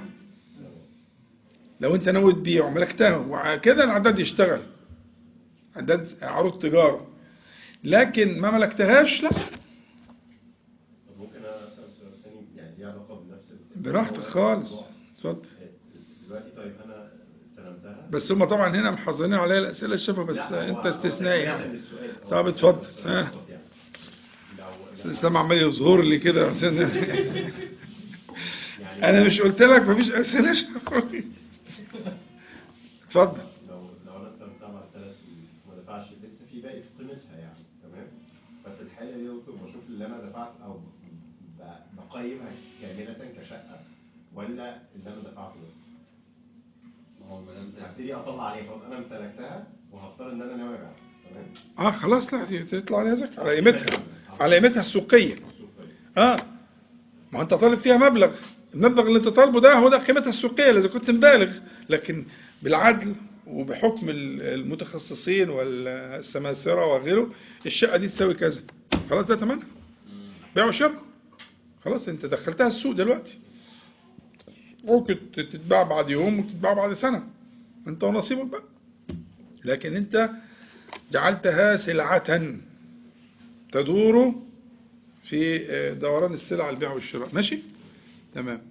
لو انت ناوي تبيع وملكتها وكده العداد يشتغل عداد عروض تجارة لكن ما ملكتهاش لا طب ممكن انا اسال سؤال ثاني يعني ليه علاقه بنفس ال- براحتك خالص اتفضل دلوقتي طيب انا استلمتها بس هم طبعا هنا محافظين عليها الاسئله الشفه بس لا، هو- انت هو استثنائي يعني يعني السؤال. هو طب السؤال اتفضل. بس ها. فقط يعني. لو- الاسلام عمال يظهر لي كده يعني انا مش قلت لك مفيش اسئله شفويه اتفضل لو لو انا استلمتها بعد ثلاث سنين وما دفعش لسه في باقي في قيمتها يعني تمام بس الحاله دي ممكن بشوف اللي انا دفعت او ب- بقيمها كامله كشقه ولا اللي انا دفعته بس ما هو ما دام تس- هبتدي اطلع عليها خلاص انا امتلكتها وهفترض ان انا ناوي ابيعها تمام اه خلاص لا دي تطلع عليها زكاه على قيمتها على قيمتها السوقيه اه ما انت طالب فيها مبلغ المبلغ اللي انت طالبه ده هو ده قيمتها السوقيه اذا كنت مبالغ لكن بالعدل وبحكم ال- المتخصصين والسماسره وغيره الشقه دي تساوي كذا خلاص ده تمام بيع وشراء خلاص انت دخلتها السوق دلوقتي ممكن تتباع بعد يوم وتتباع بعد سنه انت ونصيبك بقى لكن انت جعلتها سلعة تدور في دوران السلع البيع والشراء ماشي تمام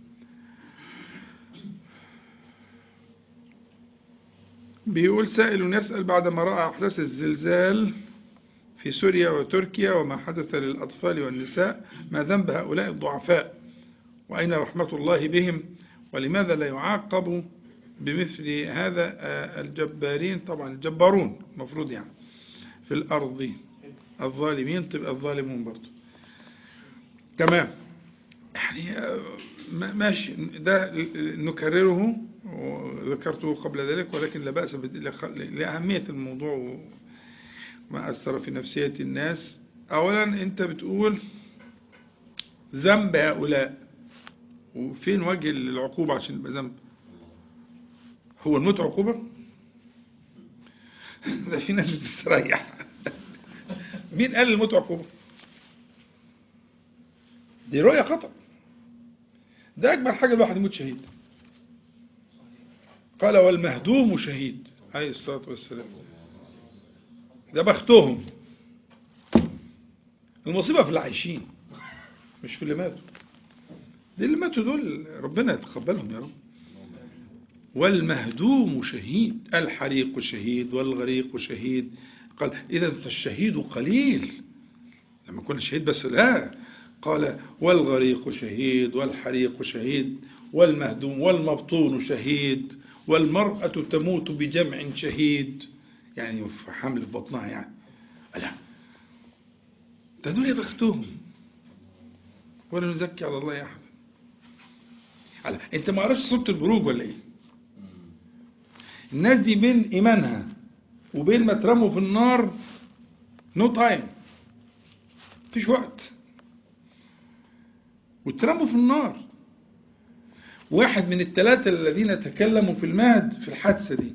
بيقول سائل يسأل بعدما رأى أحداث الزلزال في سوريا وتركيا وما حدث للأطفال والنساء ما ذنب هؤلاء الضعفاء وأين رحمة الله بهم ولماذا لا يعاقب بمثل هذا آه، الجبارين طبعا الجبارون مفروض يعني في الأرض الظالمين تبقى الظالمون برضو تمام يعني آه، ما- ماشي ده نكرره وذكرته قبل ذلك ولكن لا بأس بد- لخ- لأهمية الموضوع وما أثر في نفسية الناس أولا أنت بتقول ذنب هؤلاء وفين وجه العقوبة عشان يبقى ذنب هو الموت عقوبة ده في ناس بتستريح مين قال الموت عقوبة دي رؤية خطأ ده أجمل حاجة الواحد يموت شهيد قال والمهدوم شهيد عليه الصلاة والسلام ده بختهم المصيبة في اللي عايشين مش في اللي ماتوا دي اللي ماتوا دول ربنا يتقبلهم يا رب والمهدوم شهيد الحريق شهيد والغريق شهيد قال إذا فالشهيد قليل لما كنا شهيد بس لا قال والغريق شهيد والحريق شهيد والمهدوم والمبطون شهيد والمرأة تموت بجمع شهيد يعني في حمل في بطنها يعني لا ده دول يا بختهم ولا نزكي على الله أحد على انت ما قرأتش سورة البروج ولا ايه الناس دي بين ايمانها وبين ما ترموا في النار نو تايم مفيش وقت وترموا في النار واحد من الثلاثة الذين تكلموا في المهد في الحادثة دي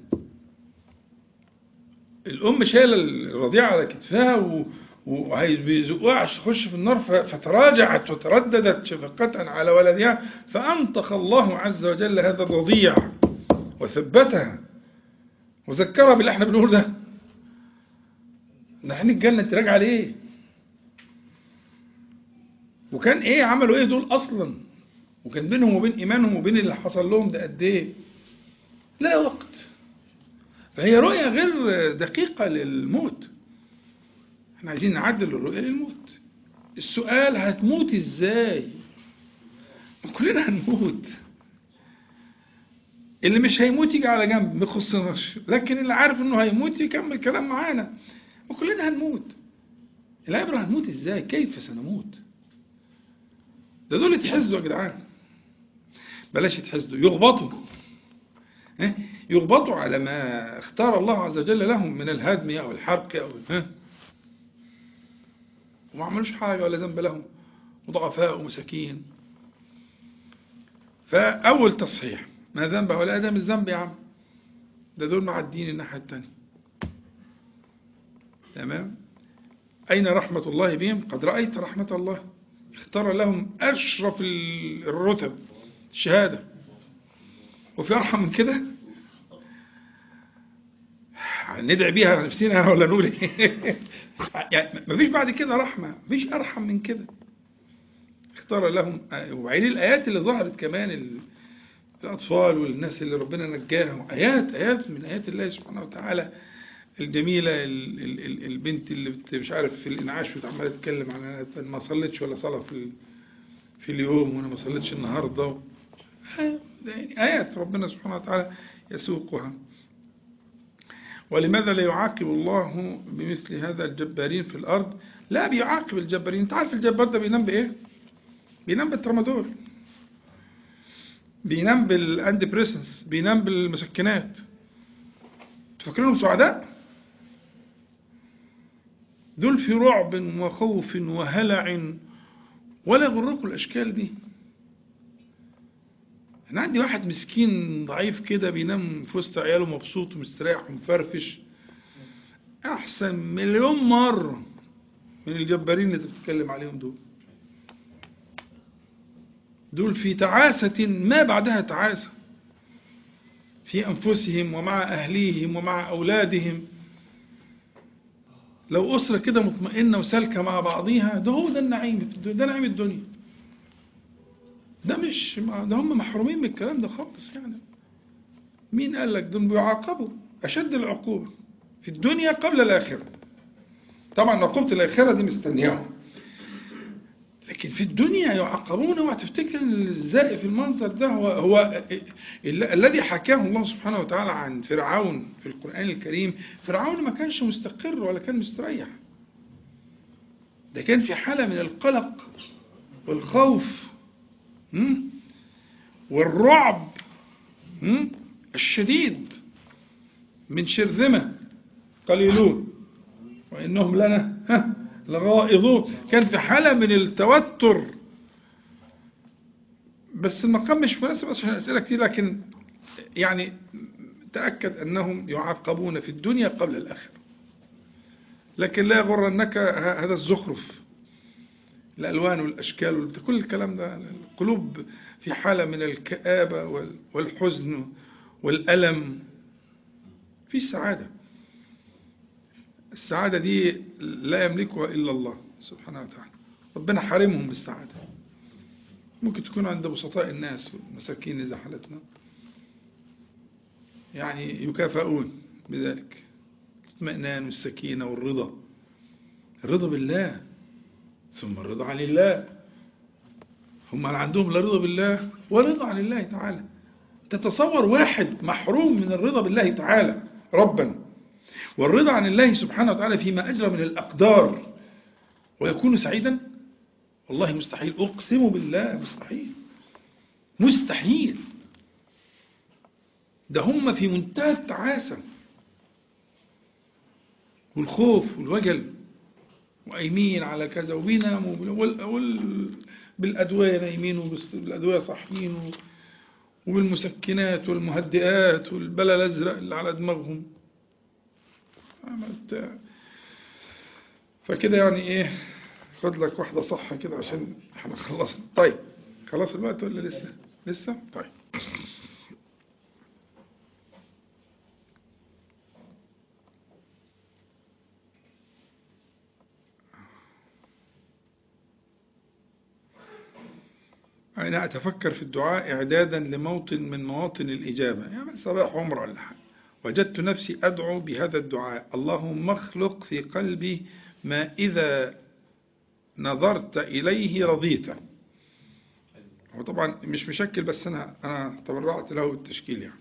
الأم شايلة الرضيعة على كتفها و... وبيزقوها عشان تخش في النار ف- فتراجعت وترددت شفقة على ولدها فأنطق الله عز وجل هذا الرضيع وثبتها وذكرها باللي احنا بنقول ده ده احنا الجنة تراجع عليه وكان ايه عملوا ايه دول اصلا وكان بينهم وبين ايمانهم وبين اللي حصل لهم ده قد ايه لا وقت فهي رؤية غير دقيقة للموت احنا عايزين نعدل الرؤية للموت السؤال هتموت ازاي كلنا هنموت اللي مش هيموت يجي على جنب ما يخصناش لكن اللي عارف انه هيموت يكمل كلام معانا وكلنا هنموت العبرة هنموت ازاي كيف سنموت ده دول يتحسدوا يا جدعان بلاش يتحسدوا يغبطوا ها؟ يغبطوا على ما اختار الله عز وجل لهم من الهدم او الحرق او ها وما عملوش حاجة ولا ذنب لهم وضعفاء ومساكين فأول تصحيح ما ذنب ولا ده مش ذنب يا عم ده دول معدين الناحية التانية تمام أين رحمة الله بهم قد رأيت رحمة الله اختار لهم أشرف ال- الرتب الشهادة وفي أرحم من كده ندعي بيها على نفسنا ولا نقول ايه يعني مفيش بعد كده رحمة مفيش أرحم من كده اختار لهم وبعدين الآيات اللي ظهرت كمان ال- الأطفال والناس اللي ربنا نجاهم آيات آيات من آيات الله سبحانه وتعالى الجميلة ال- ال- ال- البنت اللي بت- مش عارف في الإنعاش وتعمل تتكلم عن أنا ما صليتش ولا صلاة في ال- في اليوم وأنا ما صليتش النهاردة و- آه، يعني آيات ربنا سبحانه وتعالى يسوقها ولماذا لا يعاقب الله بمثل هذا الجبارين في الأرض لا بيعاقب الجبارين انت عارف الجبار ده بينام بإيه بينام بالترامادول بينام بالأندي بريسنس بينام بالمسكنات تفكرينهم سعداء دول في رعب وخوف وهلع ولا يغركم الأشكال دي أنا عندي واحد مسكين ضعيف كده بينام في وسط عياله مبسوط ومستريح ومفرفش أحسن مليون مرة من الجبارين اللي بتتكلم عليهم دول دول في تعاسة ما بعدها تعاسة في أنفسهم ومع أهليهم ومع أولادهم لو أسرة كده مطمئنة وسالكة مع بعضيها ده هو ده النعيم في الدنيا ده نعيم الدنيا ده مش ده هم محرومين من الكلام ده خالص يعني مين قال لك دول بيعاقبوا أشد العقوبة في الدنيا قبل الآخرة طبعا عقوبة الآخرة دي مستنياهم لكن في الدنيا يعاقبون اوعى تفتكر ان الزائف في المنظر ده هو هو ال- الذي حكاه الله سبحانه وتعالى عن فرعون في القرآن الكريم فرعون ما كانش مستقر ولا كان مستريح ده كان في حالة من القلق والخوف م? والرعب م? الشديد من شرذمة قليلون وإنهم لنا ها لغائظون كان في حالة من التوتر بس المقام مش مناسب عشان أسئلة كتير لكن يعني تأكد أنهم يعاقبون في الدنيا قبل الآخرة لكن لا يغرنك ه- هذا الزخرف الألوان والأشكال وال- كل الكلام ده القلوب في حالة من الكآبة وال- والحزن والألم في سعادة السعادة دي لا يملكها إلا الله سبحانه وتعالى ربنا حارمهم بالسعادة ممكن تكون عند بسطاء الناس والمساكين إذا حالتنا يعني يكافئون بذلك الاطمئنان والسكينة والرضا الرضا بالله ثم الرضا عن الله هم اللي عندهم لا رضا بالله ولا رضا عن الله تعالى تتصور واحد محروم من الرضا بالله تعالى ربا والرضا عن الله سبحانه وتعالى فيما أجرى من الأقدار ويكون سعيدا والله مستحيل أقسم بالله مستحيل مستحيل ده هم في منتهى التعاسة والخوف والوجل وقايمين على كذا وبيناموا وال- وال- بالأدوية نايمين وبالأدوية صاحيين و- وبالمسكنات والمهدئات والبلا الأزرق اللي على دماغهم عملت فكده يعني ايه خد لك واحدة صح كده عشان احنا خلصنا طيب خلاص الوقت ولا لسه لسه طيب أنا أتفكر في الدعاء إعدادا لموطن من مواطن الإجابة يعني صباح عمر ولا حاجة وجدت نفسي أدعو بهذا الدعاء اللهم اخلق في قلبي ما إذا نظرت إليه رضيته هو طبعا مش مشكل بس أنا أنا تبرعت له بالتشكيل يعني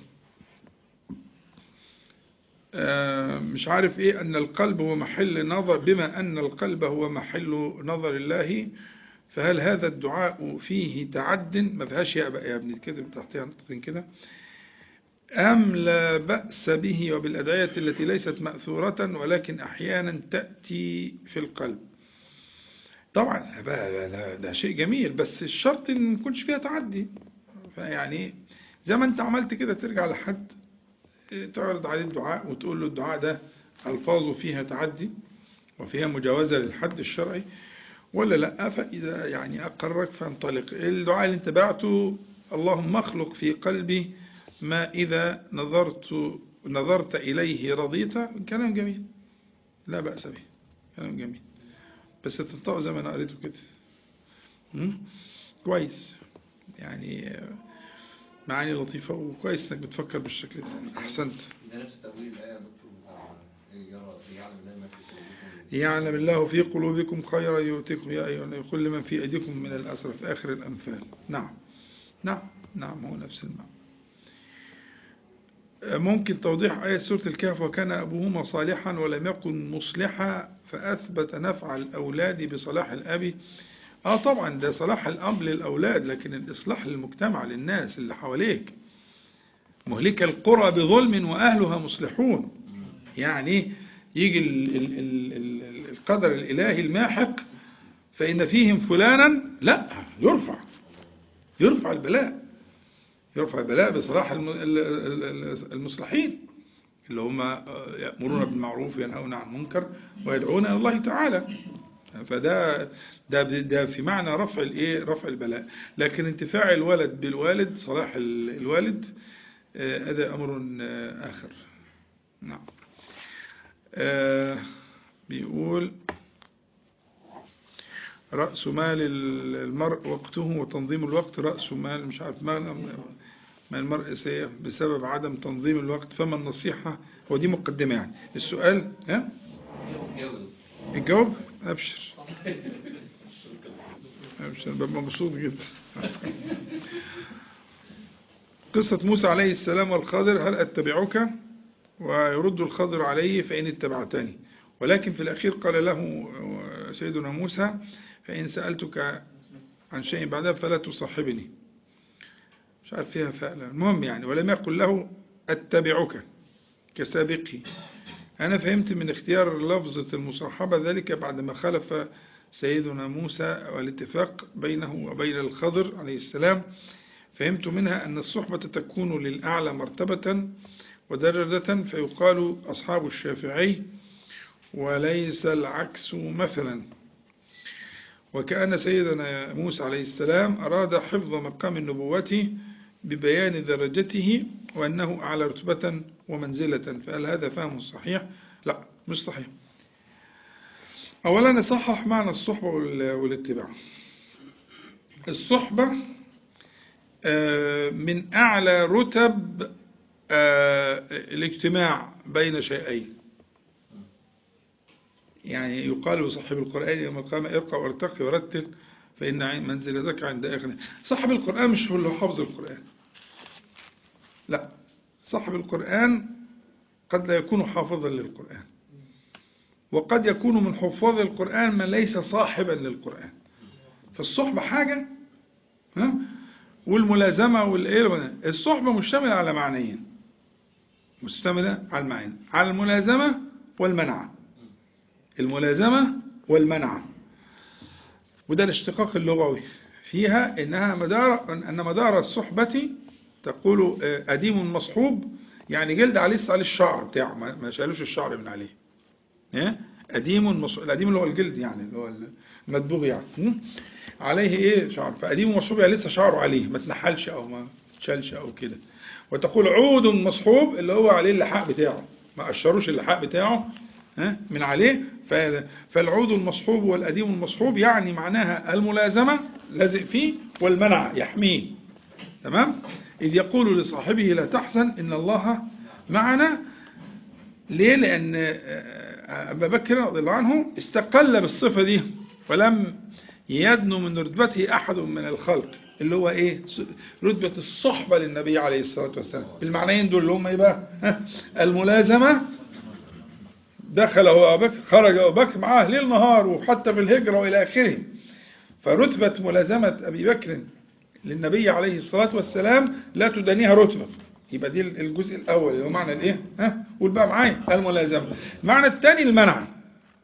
آه، مش عارف إيه أن القلب هو محل نظر بما أن القلب هو محل نظر الله فهل هذا الدعاء فيه تعد ما فيهاش يا بقى يا ابني كده تحتها نقطتين كده أم لا بأس به وبالأدعية التي ليست مأثورة ولكن أحيانا تأتي في القلب طبعا بقى ده, ده شيء جميل بس الشرط ان ما يكونش فيها تعدي فيعني زي ما انت عملت كده ترجع لحد تعرض عليه الدعاء وتقول له الدعاء ده ألفاظ فيها تعدي وفيها مجاوزة للحد الشرعي ولا لا فإذا يعني أقرك فانطلق الدعاء اللي انت بعته اللهم اخلق في قلبي ما إذا نظرت نظرت إليه رضيت كلام جميل لا بأس به كلام جميل بس تنطقه زي ما أنا قريته كده مم؟ كويس يعني آه، معاني لطيفة وكويس انك بتفكر بالشكل ده احسنت ده نفس تأويل الآية يا دكتور بتاع يرى يعلم الله ما في قلوبكم يعلم الله في قلوبكم خيرا يؤتكم يا أيها الناس كل من في أيديكم من الأسرى في آخر الأنفال نعم نعم نعم هو نفس المعنى ممكن توضيح آية سورة الكهف وكان أبوهما صالحا ولم يكن مصلحا فأثبت نفع الأولاد بصلاح الأب آه طبعا ده صلاح الأب للأولاد لكن الإصلاح للمجتمع للناس اللي حواليك مهلك القرى بظلم وأهلها مصلحون يعني يجي ال ال ال ال القدر الإلهي الماحق فإن فيهم فلانا لا يرفع يرفع البلاء يرفع البلاء بصلاح الم- ال- ال- ال- المصلحين اللي هم يأمرون بالمعروف وينهون عن المنكر ويدعون إلى الله تعالى فده ده ده في معنى رفع الايه رفع البلاء لكن انتفاع الولد بالوالد صلاح ال- الوالد آه، هذا امر آه، اخر نعم آه، بيقول رأس مال المرء وقته وتنظيم الوقت رأس مال مش عارف مال ما المرء سيء بسبب عدم تنظيم الوقت فما النصيحة هو دي مقدمة يعني السؤال ها جاوب الجواب أبشر أبشر ببقى مبسوط جدا قصة موسى عليه السلام والخضر هل أتبعك ويرد الخضر عليه فإن اتبعتني ولكن في الأخير قال له سيدنا موسى فإن سألتك عن شيء بعدها فلا تصاحبني مش عارف فيها فعلا المهم يعني ولم يقل له أتبعك كسابقي أنا فهمت من اختيار لفظة المصاحبة ذلك بعدما خلف سيدنا موسى والاتفاق بينه وبين الخضر عليه السلام فهمت منها أن الصحبة تكون للأعلى مرتبة ودرجة فيقال أصحاب الشافعي وليس العكس مثلا وكأن سيدنا موسى عليه السلام أراد حفظ مقام النبوة ببيان درجته وأنه أعلى رتبة ومنزلة فهل هذا فهم صحيح؟ لا مش صحيح أولا نصحح معنى الصحبة وال- والاتباع الصحبة آه، من أعلى رتب آه، الاجتماع بين شيئين يعني يقال لصاحب القرآن يوم القيامة ارقى وارتقي ورتل فإن منزلتك عند آخر صاحب القرآن مش هو اللي حافظ القرآن لا صاحب القرآن قد لا يكون حافظا للقرآن وقد يكون من حفاظ القرآن من ليس صاحبا للقرآن فالصحبة حاجة ها والملازمة والإيه الصحبة مشتملة على معنيين مشتملة على المعنيين على الملازمة والمنعة الملازمة والمنعة وده الاشتقاق اللغوي فيها إنها مدار أن مدار الصحبة تقول آه، أديم مصحوب يعني جلد عليه عليه الشعر بتاعه ما ما شالوش الشعر من عليه إيه؟ أديم مصحوب الأديم اللي هو الجلد يعني اللي هو المدبوغ يعني م? عليه إيه شعر فأديم مصحوب يعني لسه شعره عليه ما تنحلش أو ما تشالش أو كده وتقول عود مصحوب اللي هو عليه اللحاء بتاعه ما قشروش اللحاء بتاعه ها من عليه ف- فالعود المصحوب والأديم المصحوب يعني معناها الملازمة لازق فيه والمنع يحميه تمام إذ يقول لصاحبه لا تحزن إن الله معنا ليه لأن آه، أبا بكر رضي الله عنه استقل بالصفة دي ولم يدنو من رتبته أحد من الخلق اللي هو إيه رتبة الصحبة للنبي عليه الصلاة والسلام بالمعنيين دول اللي هم إيه بقى ها؟ الملازمة دخل هو أبو بكر خرج أبو بكر معاه ليل نهار وحتى في الهجرة وإلى آخره فرتبة ملازمة أبي بكر للنبي عليه الصلاة والسلام لا تدانيها رتبة يبقى دي الجزء الأول اللي هو معنى الإيه؟ ها؟ قول بقى معايا الملازمة المعنى الثاني المنع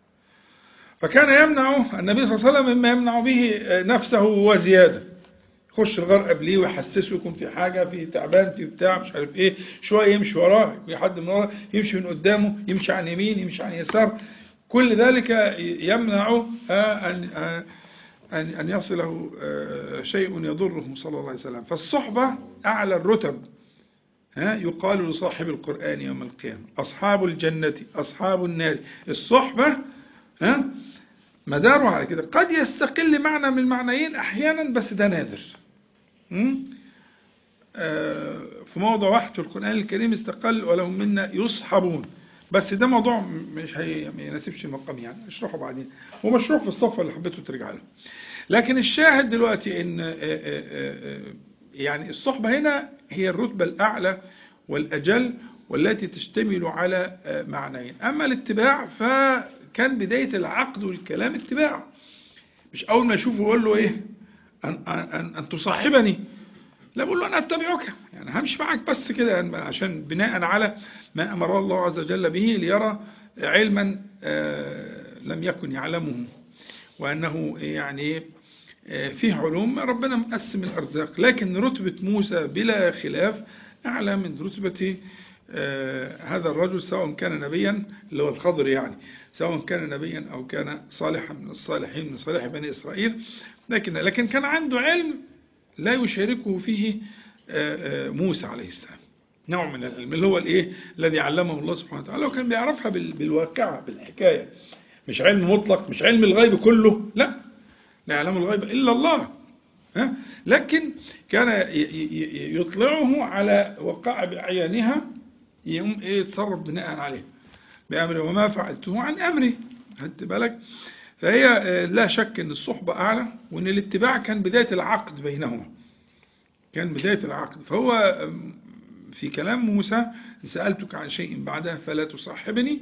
فكان يمنع النبي صلى الله عليه وسلم مما يمنع به نفسه وزيادة يخش الغار قبليه ويحسسه يكون في حاجة في تعبان في بتاع مش عارف ايه شوية يمشي وراه يكون حد من وراه يمشي من قدامه يمشي عن يمين يمشي عن يسار كل ذلك يمنعه آه، أن آه، أن أن يصله آه، شيء يضره صلى الله عليه وسلم فالصحبة أعلى الرتب ها يقال لصاحب القرآن يوم القيامة أصحاب الجنة أصحاب النار الصحبة ها مداره على كده قد يستقل معنى من المعنيين أحيانا بس ده نادر م? آه، في موضع واحد في القرآن الكريم استقل ولهم منا يصحبون بس ده موضوع مش هي ما يناسبش المقام يعني اشرحه بعدين هو مشروع في الصفة اللي حبيته ترجع له لكن الشاهد دلوقتي ان آه، آه، آه، يعني الصحبة هنا هي الرتبة الأعلى والأجل والتي تشتمل على آه، معنيين أما الاتباع فكان بداية العقد والكلام اتباع مش أول ما يشوفه يقول له إيه أن, أن, أن تصاحبني لا بقول له أنا أتبعك يعني همشي معك بس كده يعني عشان بناء على ما أمر الله عز وجل به ليرى علما آه، لم يكن يعلمه وأنه يعني آه، فيه علوم ربنا مقسم الأرزاق لكن رتبة موسى بلا خلاف أعلى من رتبة آه، هذا الرجل سواء كان نبيا اللي هو الخضر يعني سواء كان نبيا أو كان صالحا من الصالحين من صالح بني إسرائيل لكن لكن كان عنده علم لا يشاركه فيه آه، آه، موسى عليه السلام نوع من العلم اللي هو الايه الذي علمه الله سبحانه وتعالى وكان بيعرفها بال- بالواقعة بالحكاية مش علم مطلق مش علم الغيب كله لا لا يعلم الغيب إلا الله ها؟ لكن كان ي- ي- ي- يطلعه على وقائع بأعيانها يقوم ايه يتصرف بناء عليه بأمره وما فعلته عن أمري خدت بالك فهي آه، لا شك أن الصحبة أعلى وأن الاتباع كان بداية العقد بينهما كان بداية العقد فهو آم، في كلام موسى سألتك عن شيء بعدها فلا تصاحبني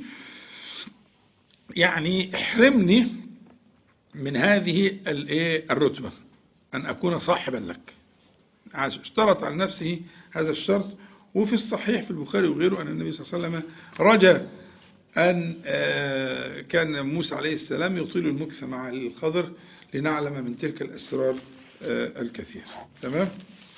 يعني احرمني من هذه الايه الرتبة أن أكون صاحبا لك عاش- اشترط على نفسه هذا الشرط وفي الصحيح في البخاري وغيره أن النبي صلى الله عليه وسلم رجى أن آه، كان موسى عليه السلام يطيل المكث مع الخضر لنعلم من تلك الأسرار آه، الكثير تمام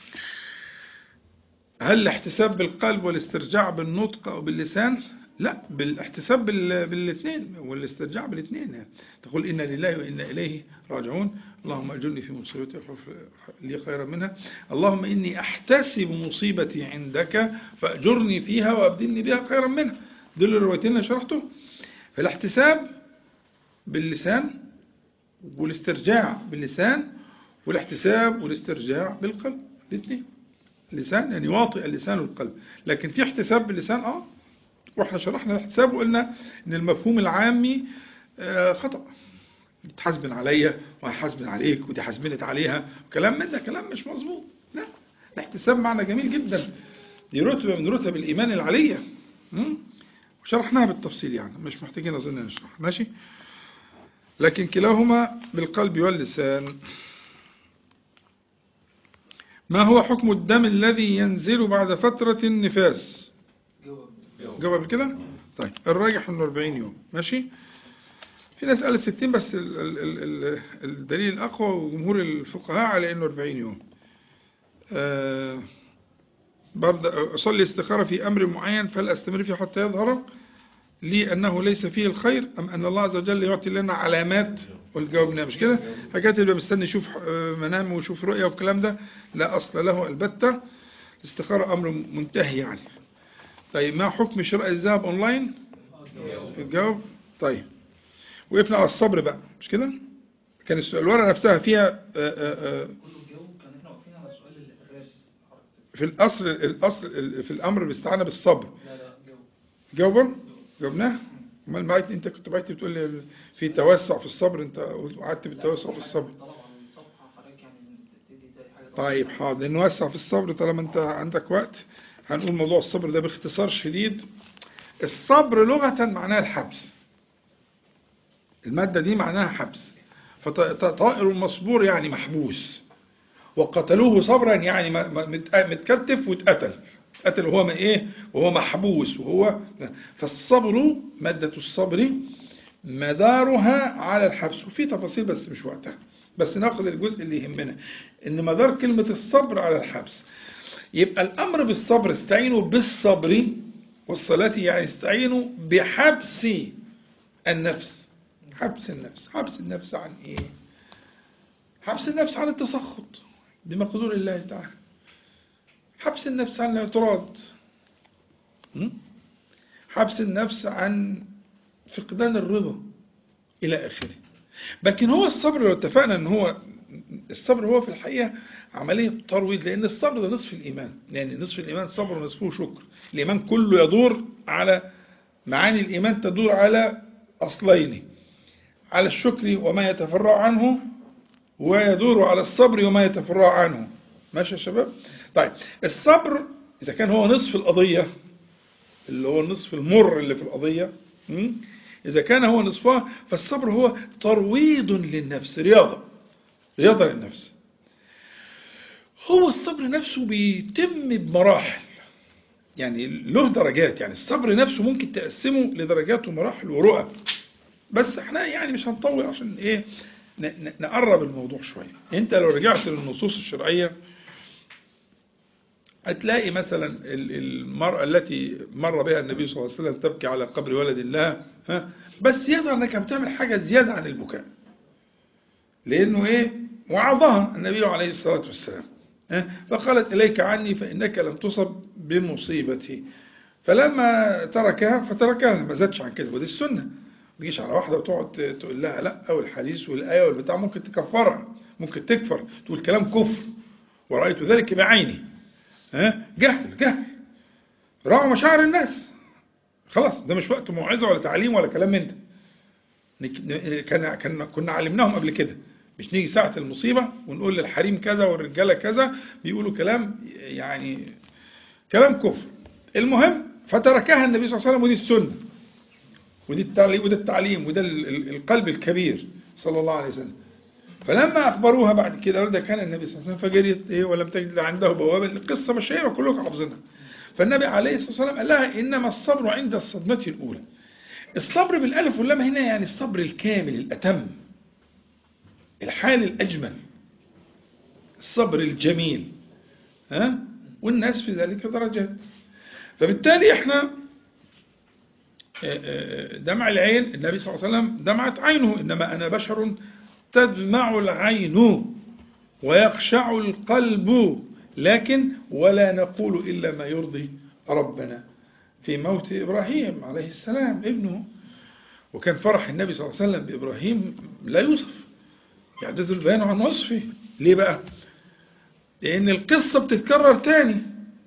هل الاحتساب بالقلب والاسترجاع بالنطق أو باللسان لا بالاحتساب بال- بالاثنين والاسترجاع بالاثنين يعني. تقول إنا لله وإنا إليه راجعون اللهم أجرني في مصيبتي واخلف لي خيرا منها اللهم إني أحتسب مصيبتي عندك فأجرني فيها وأبدلني بها خيرا منها دول الروايتين اللي شرحته فالاحتساب باللسان والاسترجاع باللسان والاحتساب والاسترجاع بالقلب الاثنين لسان يعني واطئ اللسان والقلب لكن في احتساب باللسان اه واحنا شرحنا الاحتساب وقلنا ان المفهوم العامي آه، خطأ تحاسبن عليا وهحاسبن عليك ودي حاسبنت عليها وكلام من ده كلام مش مظبوط لا الاحتساب معنى جميل جدا دي رتبة من رتب الإيمان العالية م? وشرحناها بالتفصيل يعني مش محتاجين أظن نشرح ماشي لكن كلاهما بالقلب واللسان ما هو حكم الدم الذي ينزل بعد فترة النفاس جواب جواب قبل كده طيب الراجح انه 40 يوم ماشي في ناس قالت 60 بس ال ال ال ال الدليل الأقوى وجمهور الفقهاء على انه 40 يوم آه برضه أصلي استخارة في أمر معين فهل أستمر فيه حتى يظهر لي أنه ليس فيه الخير أم أن الله عز وجل يعطي لنا علامات والجواب نعم مش كده حكاية اللي مستني يشوف آه، منام ويشوف رؤية والكلام ده لا أصل له البتة الاستخارة أمر منتهي يعني طيب ما حكم شراء الذهب أونلاين الجواب طيب وقفنا على الصبر بقى مش كده كان السؤال الورقة نفسها فيها آه، آه، آه، كله الجو كان احنا واقفين على السؤال اللي في الراشد في الأصل الأصل في الأمر باستعانة بالصبر لا لا جو جاوبا جاوبناه امال بعت انت كنت بعت بتقول لي في توسع في الصبر انت قعدت بالتوسع في الصبر طلب عن الصفحة حضرتك يعني تدي تاني حاجة طيب حاضر نوسع في الصبر طالما انت عندك وقت هنقول موضوع الصبر ده باختصار شديد الصبر لغة معناها الحبس المادة دي معناها حبس فطائر مصبور يعني محبوس وقتلوه صبرا يعني م- م- مت- متكتف واتقتل اتقتل وهو ما ايه وهو محبوس وهو فالصبر مادة الصبر مدارها على الحبس وفي تفاصيل بس مش وقتها بس ناخد الجزء اللي يهمنا ان مدار كلمة الصبر على الحبس يبقى الامر بالصبر استعينوا بالصبر والصلاة يعني استعينوا بحبس النفس حبس النفس حبس النفس عن ايه حبس النفس عن التسخط بمقدور الله تعالى حبس النفس عن الاعتراض م? حبس النفس عن فقدان الرضا إلى آخره لكن هو الصبر لو اتفقنا أن هو الصبر هو في الحقيقة عملية ترويض لأن الصبر ده نصف الإيمان يعني نصف الإيمان صبر ونصفه شكر الإيمان كله يدور على معاني الإيمان تدور على أصلين على الشكر وما يتفرع عنه ويدور على الصبر وما يتفرع عنه ماشي يا شباب طيب الصبر إذا كان هو نصف القضية اللي هو النصف المر اللي في القضية م? إذا كان هو نصفها فالصبر هو ترويض للنفس رياضة رياضة للنفس هو الصبر نفسه بيتم بمراحل يعني له درجات يعني الصبر نفسه ممكن تقسمه لدرجات ومراحل ورؤى بس احنا يعني مش هنطول عشان ايه ن- ن- نقرب الموضوع شوية انت لو رجعت للنصوص الشرعية هتلاقي مثلا ال- المرأة التي مر بها النبي صلى الله عليه وسلم تبكي على قبر ولد الله ها بس يظهر انها كانت بتعمل حاجة زيادة عن البكاء لأنه إيه وعظها النبي عليه الصلاة والسلام ها؟ فقالت إليك عني فإنك لم تصب بمصيبتي فلما تركها فتركها ما زادش عن كده ودي السنة ما تجيش على واحدة وتقعد تقول لها لا والحديث والآية والبتاع ممكن تكفرها ممكن تكفر تقول كلام كفر ورأيت ذلك بعيني ها جهل جهل راعوا مشاعر الناس خلاص ده مش وقت موعظة ولا تعليم ولا كلام من ده نك- كان كان كنا علمناهم قبل كده مش نيجي ساعة المصيبة ونقول للحريم كذا والرجالة كذا بيقولوا كلام يعني كلام كفر المهم فتركها النبي صلى الله عليه وسلم ودي السنة ودي التعليم وده التعليم وده ال- ال- القلب الكبير صلى الله عليه وسلم فلما أخبروها بعد كده رد كان النبي صلى الله عليه وسلم فجريت إيه ولم تجد عنده بوابة القصة مشهورة كلكم حافظينها فالنبي عليه الصلاة والسلام قال لها إنما الصبر عند الصدمة الأولى الصبر بالألف واللام هنا يعني الصبر الكامل الأتم الحال الأجمل الصبر الجميل ها والناس في ذلك درجات فبالتالي احنا آه، آه، دمع العين النبي صلى الله عليه وسلم دمعت عينه إنما أنا بشر تدمع العين ويخشع القلب لكن ولا نقول إلا ما يرضي ربنا في موت إبراهيم عليه السلام ابنه وكان فرح النبي صلى الله عليه وسلم بإبراهيم لا يوصف يعجز البيان عن وصفه ليه بقى لأن القصة بتتكرر تاني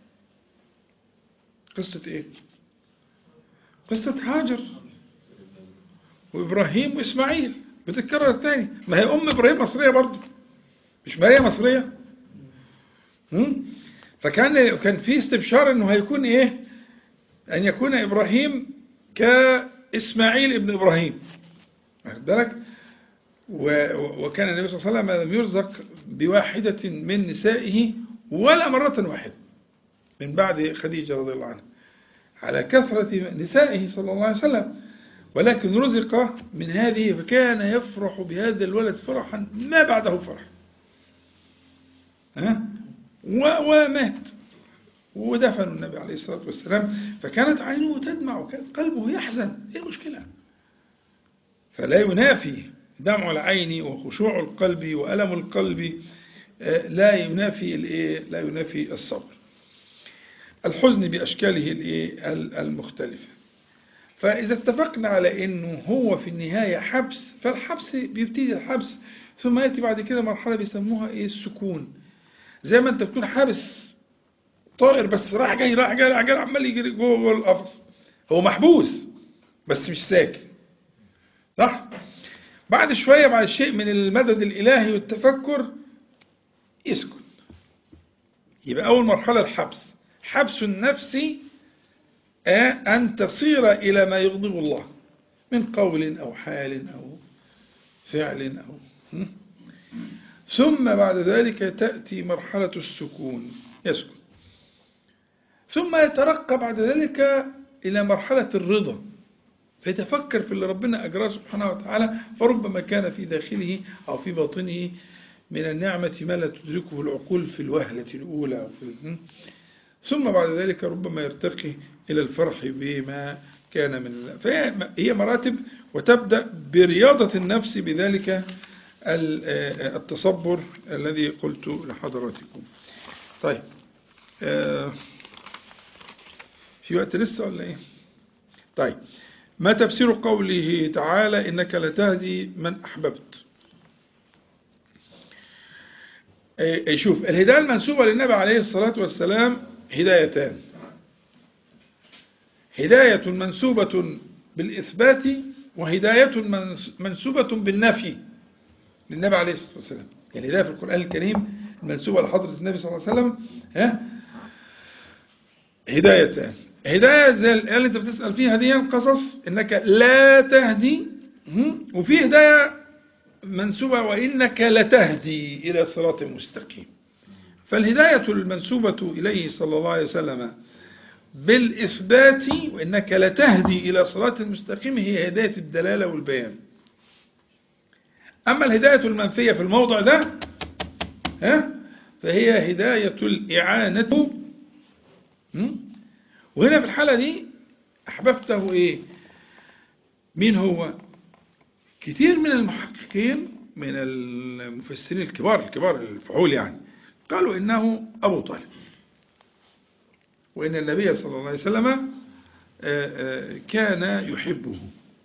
قصة إيه قصة هاجر وإبراهيم وإسماعيل بتتكرر تاني ما هي أم إبراهيم مصرية برضه مش ماريا مصرية هم؟ فكان كان في استبشار انه هيكون ايه ان يكون ابراهيم كاسماعيل ابن ابراهيم واخد بالك و- و- وكان النبي صلى الله عليه وسلم لم يرزق بواحدة من نسائه ولا مرة واحدة من بعد خديجة رضي الله عنها على كثرة نسائه صلى الله عليه وسلم ولكن رزق من هذه فكان يفرح بهذا الولد فرحا ما بعده فرح ها؟ و- ومات ودفنوا النبي عليه الصلاة والسلام فكانت عينه تدمع وكان قلبه يحزن ايه المشكلة فلا ينافي دمع العين وخشوع القلب وألم القلب آه، لا ينافي الايه لا ينافي الصبر الحزن بأشكاله الايه ال- المختلفة فإذا اتفقنا على أنه هو في النهاية حبس فالحبس بيبتدي الحبس ثم يأتي بعد كده مرحلة بيسموها إيه السكون زي ما أنت بتكون حابس طائر بس راح جاي راح جاي راح جاي عمال يجري جوه جوه القفص هو محبوس بس مش ساكن صح؟ بعد شوية بعد شيء من المدد الإلهي والتفكر يسكن يبقى أول مرحلة الحبس حبس النفس آه، أن تصير إلى ما يغضب الله من قول أو حال أو فعل أو هم؟ ثم بعد ذلك تأتي مرحلة السكون يسكن ثم يترقى بعد ذلك إلى مرحلة الرضا فيتفكر في اللي ربنا أجراه سبحانه وتعالى فربما كان في داخله أو في باطنه من النعمة ما لا تدركه العقول في الوهلة الأولى أو في ال- ثم بعد ذلك ربما يرتقي إلى الفرح بما كان من الله فهي هي مراتب وتبدأ برياضة النفس بذلك ال- آه، التصبر الذي قلت لحضراتكم طيب آه، في وقت لسه ولا ايه طيب ما تفسير قوله تعالى إنك لتهدي من أحببت إيه، إيه، شوف الهداية المنسوبة للنبي عليه الصلاة والسلام هدايتان هداية منسوبة بالإثبات وهداية منس- منسوبة بالنفي للنبي عليه الصلاة والسلام يعني الهداية في القرآن الكريم المنسوبة لحضرة النبي صلى الله عليه وسلم ها هدايتان هداية زي الآية اللي أنت بتسأل فيها دي القصص إنك لا تهدي هم؟ وفي هداية منسوبة وإنك لتهدي إلى صراط مستقيم فالهداية المنسوبة إليه صلى الله عليه وسلم بالإثبات وإنك لتهدي إلى صراط مستقيم هي هداية الدلالة والبيان أما الهداية المنفية في الموضع ده ها فهي هداية الإعانة هم؟ وهنا في الحالة دي أحببته إيه مين هو كتير من المحققين من المفسرين الكبار الكبار الفحول يعني قالوا إنه أبو طالب وإن النبي صلى الله عليه وسلم آه، آه، كان يحبه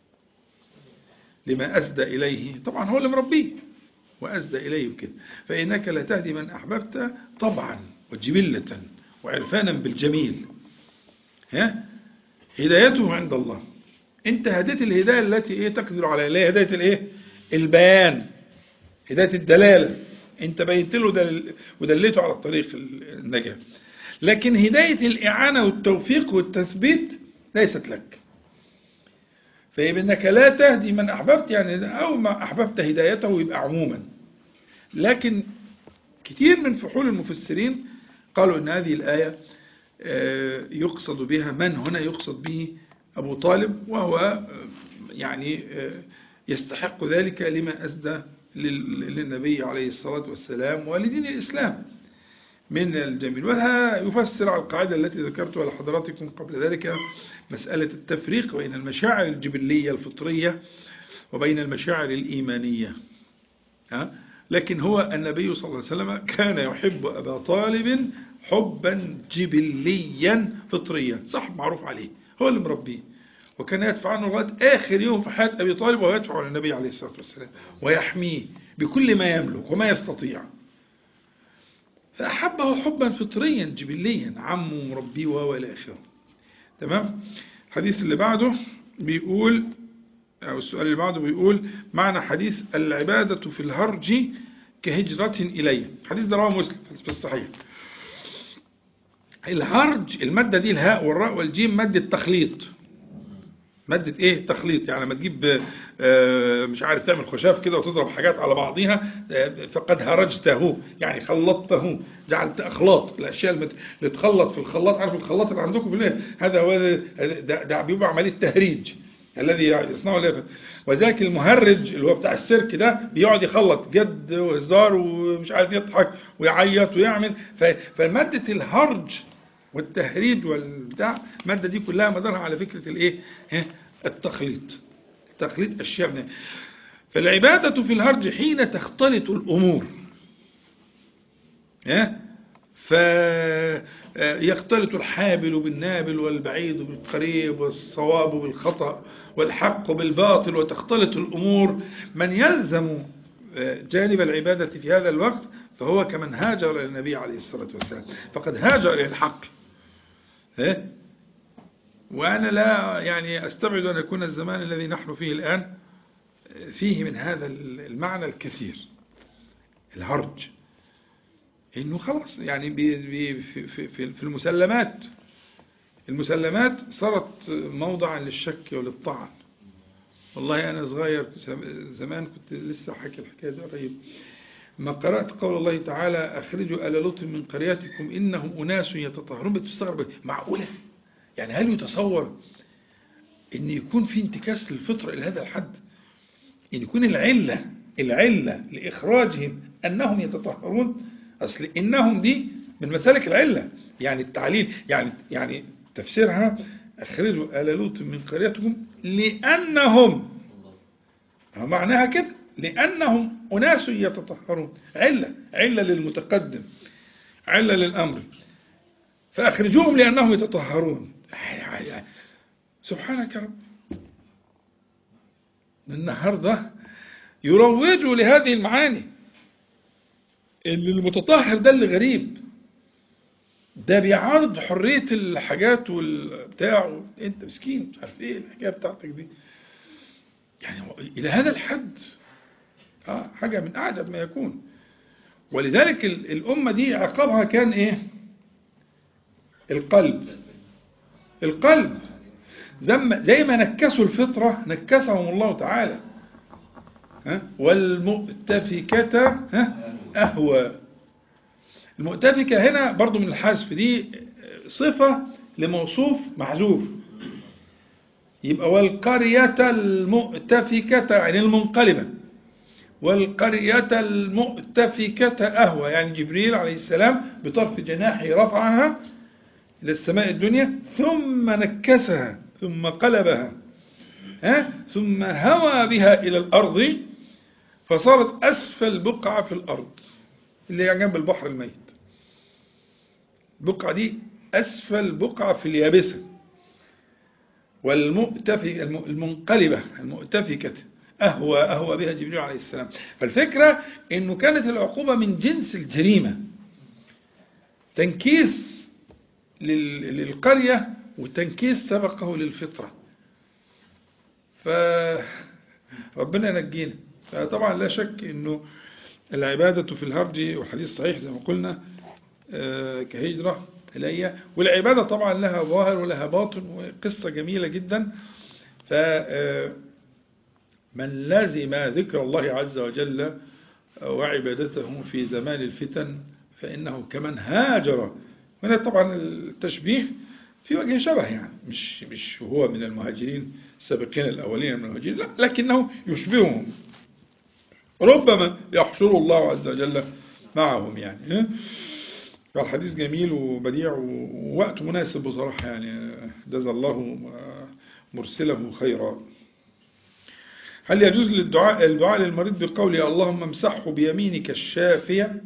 لما أسدى إليه طبعا هو اللي مربيه وأسدى إليه كده فإنك لا تهدي من أحببت طبعا وجبلة وعرفانا بالجميل ها هدايته عند الله انت هديت الهداية التي ايه تقدر عليها اللي هي هداية الايه البيان هداية الدلالة انت بينت له دل... ودليته على الطريق النجاة لكن هداية الإعانة والتوفيق والتثبيت ليست لك فيبقى انك لا تهدي من احببت يعني او ما احببت هدايته يبقى عموما لكن كتير من فحول المفسرين قالوا ان هذه الآية آه، يقصد بها من هنا يقصد به أبو طالب وهو آه، يعني آه، يستحق ذلك لما أسدى لل- للنبي عليه الصلاة والسلام ولدين الإسلام من الجميل وهذا يفسر على القاعدة التي ذكرتها لحضراتكم قبل ذلك مسألة التفريق بين المشاعر الجبلية الفطرية وبين المشاعر الإيمانية ها؟ لكن هو النبي صلى الله عليه وسلم كان يحب أبا طالب حبا جبليا فطريا صح معروف عليه هو اللي مربيه وكان يدفع عنه لغاية آخر يوم في حياة أبي طالب وهو يدفع عن النبي عليه الصلاة والسلام ويحميه بكل ما يملك وما يستطيع فأحبه حبا فطريا جبليا عمه مربيه وهو إلى آخره تمام الحديث اللي بعده بيقول أو السؤال اللي بعده بيقول معنى حديث العبادة في الهرج كهجرة إلي الحديث ده رواه مسلم في الصحيح الهرج المادة دي الهاء والراء والجيم مادة تخليط مادة ايه تخليط يعني لما تجيب آه، مش عارف تعمل خشاف كده وتضرب حاجات على بعضها آه، فقد هرجته يعني خلطته جعلت اخلاط الاشياء المت- اللي تخلط في الخلاط عارف الخلاط اللي عندكم في البيت هذا هو ده, ده بيبقى عملية تهريج الذي يصنعه اليافت وذاك المهرج اللي هو بتاع السيرك ده بيقعد يخلط جد وهزار ومش عارف يضحك ويعيط ويعمل ف- فمادة الهرج والتهريج والبتاع المادة دي كلها مدارها على فكرة الايه ها؟ التخليط تخليط اشياء من فالعبادة في الهرج حين تختلط الامور ها فيختلط الحابل بالنابل والبعيد بالقريب والصواب بالخطأ والحق بالباطل وتختلط الأمور من يلزم جانب العبادة في هذا الوقت فهو كمن هاجر إلى النبي عليه الصلاة والسلام فقد هاجر إلى الحق ها؟ وأنا لا يعني أستبعد أن يكون الزمان الذي نحن فيه الآن فيه من هذا المعنى الكثير الهرج انه خلاص يعني بي بي في, في, في في المسلمات المسلمات صارت موضعا للشك وللطعن والله انا صغير زمان كنت لسه حكي الحكايه دي قريب ما قرات قول الله تعالى اخرجوا ال لوط من قريتكم انهم اناس يتطهرون بتستغرب معقوله يعني هل يتصور ان يكون في انتكاس للفطرة الى هذا الحد ان يكون العلة العلة لاخراجهم انهم يتطهرون اصل انهم دي من مسالك العلة يعني التعليل يعني يعني تفسيرها اخرجوا آل لوط من قريتكم لانهم هو معناها كده لانهم اناس يتطهرون علة علة للمتقدم علة للامر فاخرجوهم لانهم يتطهرون سبحانك يا رب النهارده يروجوا لهذه المعاني اللي المتطهر ده اللي غريب ده بيعارض حرية الحاجات والبتاع انت مسكين مش عارف ايه الحكاية بتاعتك دي يعني الى هذا الحد اه حاجة من اعجب ما يكون ولذلك ال- الامة دي عقابها كان ايه القلب القلب زي ما- زي ما نكسوا الفطرة نكسهم الله تعالى ها والمؤتفكة ها أهوى المؤتفكة هنا برضو من الحذف دي صفة لموصوف محذوف يبقى والقرية المؤتفكة يعني المنقلبة والقرية المؤتفكة أهوى يعني جبريل عليه السلام بطرف جناحه رفعها إلى السماء الدنيا ثم نكسها ثم قلبها ها ثم هوى بها إلى الأرض فصارت أسفل بقعة في الأرض اللي هي جنب البحر الميت البقعة دي أسفل بقعة في اليابسة والمؤتفكة الم- المنقلبة المؤتفكة أهوى أهوى بها جبريل عليه السلام فالفكرة أنه كانت العقوبة من جنس الجريمة تنكيس لل- للقرية وتنكيس سبقه للفطرة فربنا ينجينا فطبعا لا شك أنه العبادة في الهرج والحديث صحيح زي ما قلنا آه، كهجرة إلي والعبادة طبعا لها ظاهر ولها باطن وقصة جميلة جدا ف آه، من لازم ذكر الله عز وجل وعبادته في زمان الفتن فإنه كمن هاجر هنا طبعا التشبيه في وجه شبه يعني مش مش هو من المهاجرين السابقين الأولين من المهاجرين لا لكنه يشبههم ربما يحشر الله عز وجل معهم يعني فالحديث جميل وبديع ووقت مناسب بصراحة يعني جزا الله مرسله خيرا هل يجوز للدعاء الدعاء للمريض بقوله اللهم امسحه بيمينك الشافية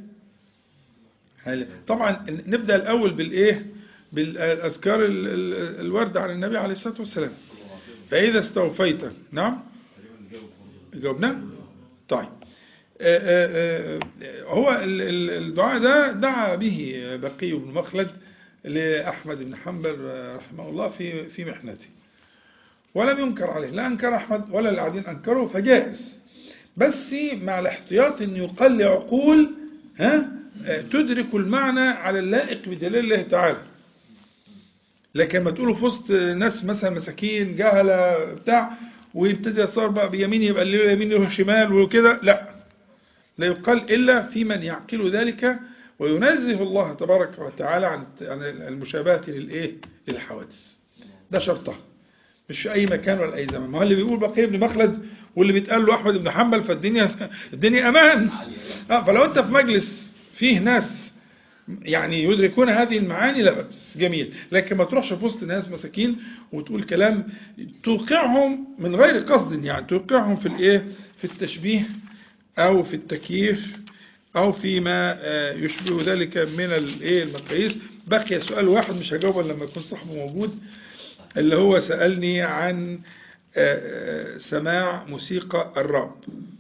هل طبعا نبدأ الأول بالإيه بالأذكار ال- ال- الوردة عن النبي عليه الصلاة والسلام فإذا استوفيت نعم جاوبنا طيب آه، آه، آه، هو ال- ال- الدعاء ده دعا به بقي بن مخلد لأحمد بن حنبل آه، رحمه الله في في محنته ولم ينكر عليه لا أنكر أحمد ولا العادين أنكره فجائز بس مع الاحتياط أن يقل لعقول ها آه، تدرك المعنى على اللائق بدليل الله تعالى لكن ما تقولوا في وسط ناس مثلا مساكين جهلة بتاع ويبتدي يصار بقى بيمين يبقى اللي له يمين له شمال وكده لا لا يقال إلا في من يعقل ذلك وينزه الله تبارك وتعالى عن عن المشابهة للإيه للحوادث ده شرطه مش في أي مكان ولا أي زمان ما هو اللي بيقول بقي بن مخلد واللي بيتقال له أحمد بن حنبل فالدنيا الدنيا أمان آه فلو أنت في مجلس فيه ناس يعني يدركون هذه المعاني لا بأس جميل لكن ما تروحش في وسط ناس مساكين وتقول كلام توقعهم من غير قصد يعني توقعهم في الايه في التشبيه او في التكييف او فيما آه، يشبه ذلك من الايه المقاييس بقي سؤال واحد مش هجاوبه لما يكون صاحبه موجود اللي هو سألني عن آه، آه، سماع موسيقى الراب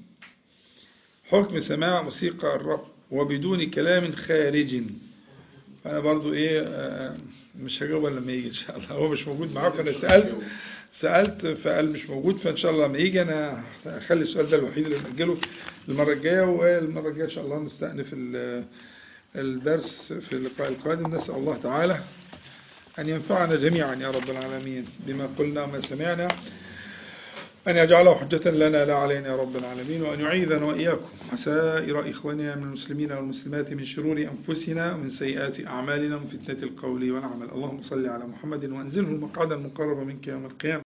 حكم سماع موسيقى الراب وبدون كلام خارج انا برضو ايه آه، مش هجاوب إلا لما يجي ان شاء الله هو مش موجود معاكم انا سالت سالت فقال مش موجود فان شاء الله لما يجي انا هخلي السؤال ده الوحيد اللي ناجله المره الجايه والمره الجايه ان شاء الله نستأنف ال- الدرس في اللقاء القادم نسال الله تعالى أن ينفعنا جميعا يا رب العالمين بما قلنا وما سمعنا أن يجعله حجة لنا لا علينا يا رب العالمين وأن يعيذنا وإياكم وسائر إخواننا من المسلمين والمسلمات من شرور أنفسنا ومن سيئات أعمالنا ومن فتنة القول والعمل اللهم صل على محمد وأنزله المقعد المقرب منك يوم القيامة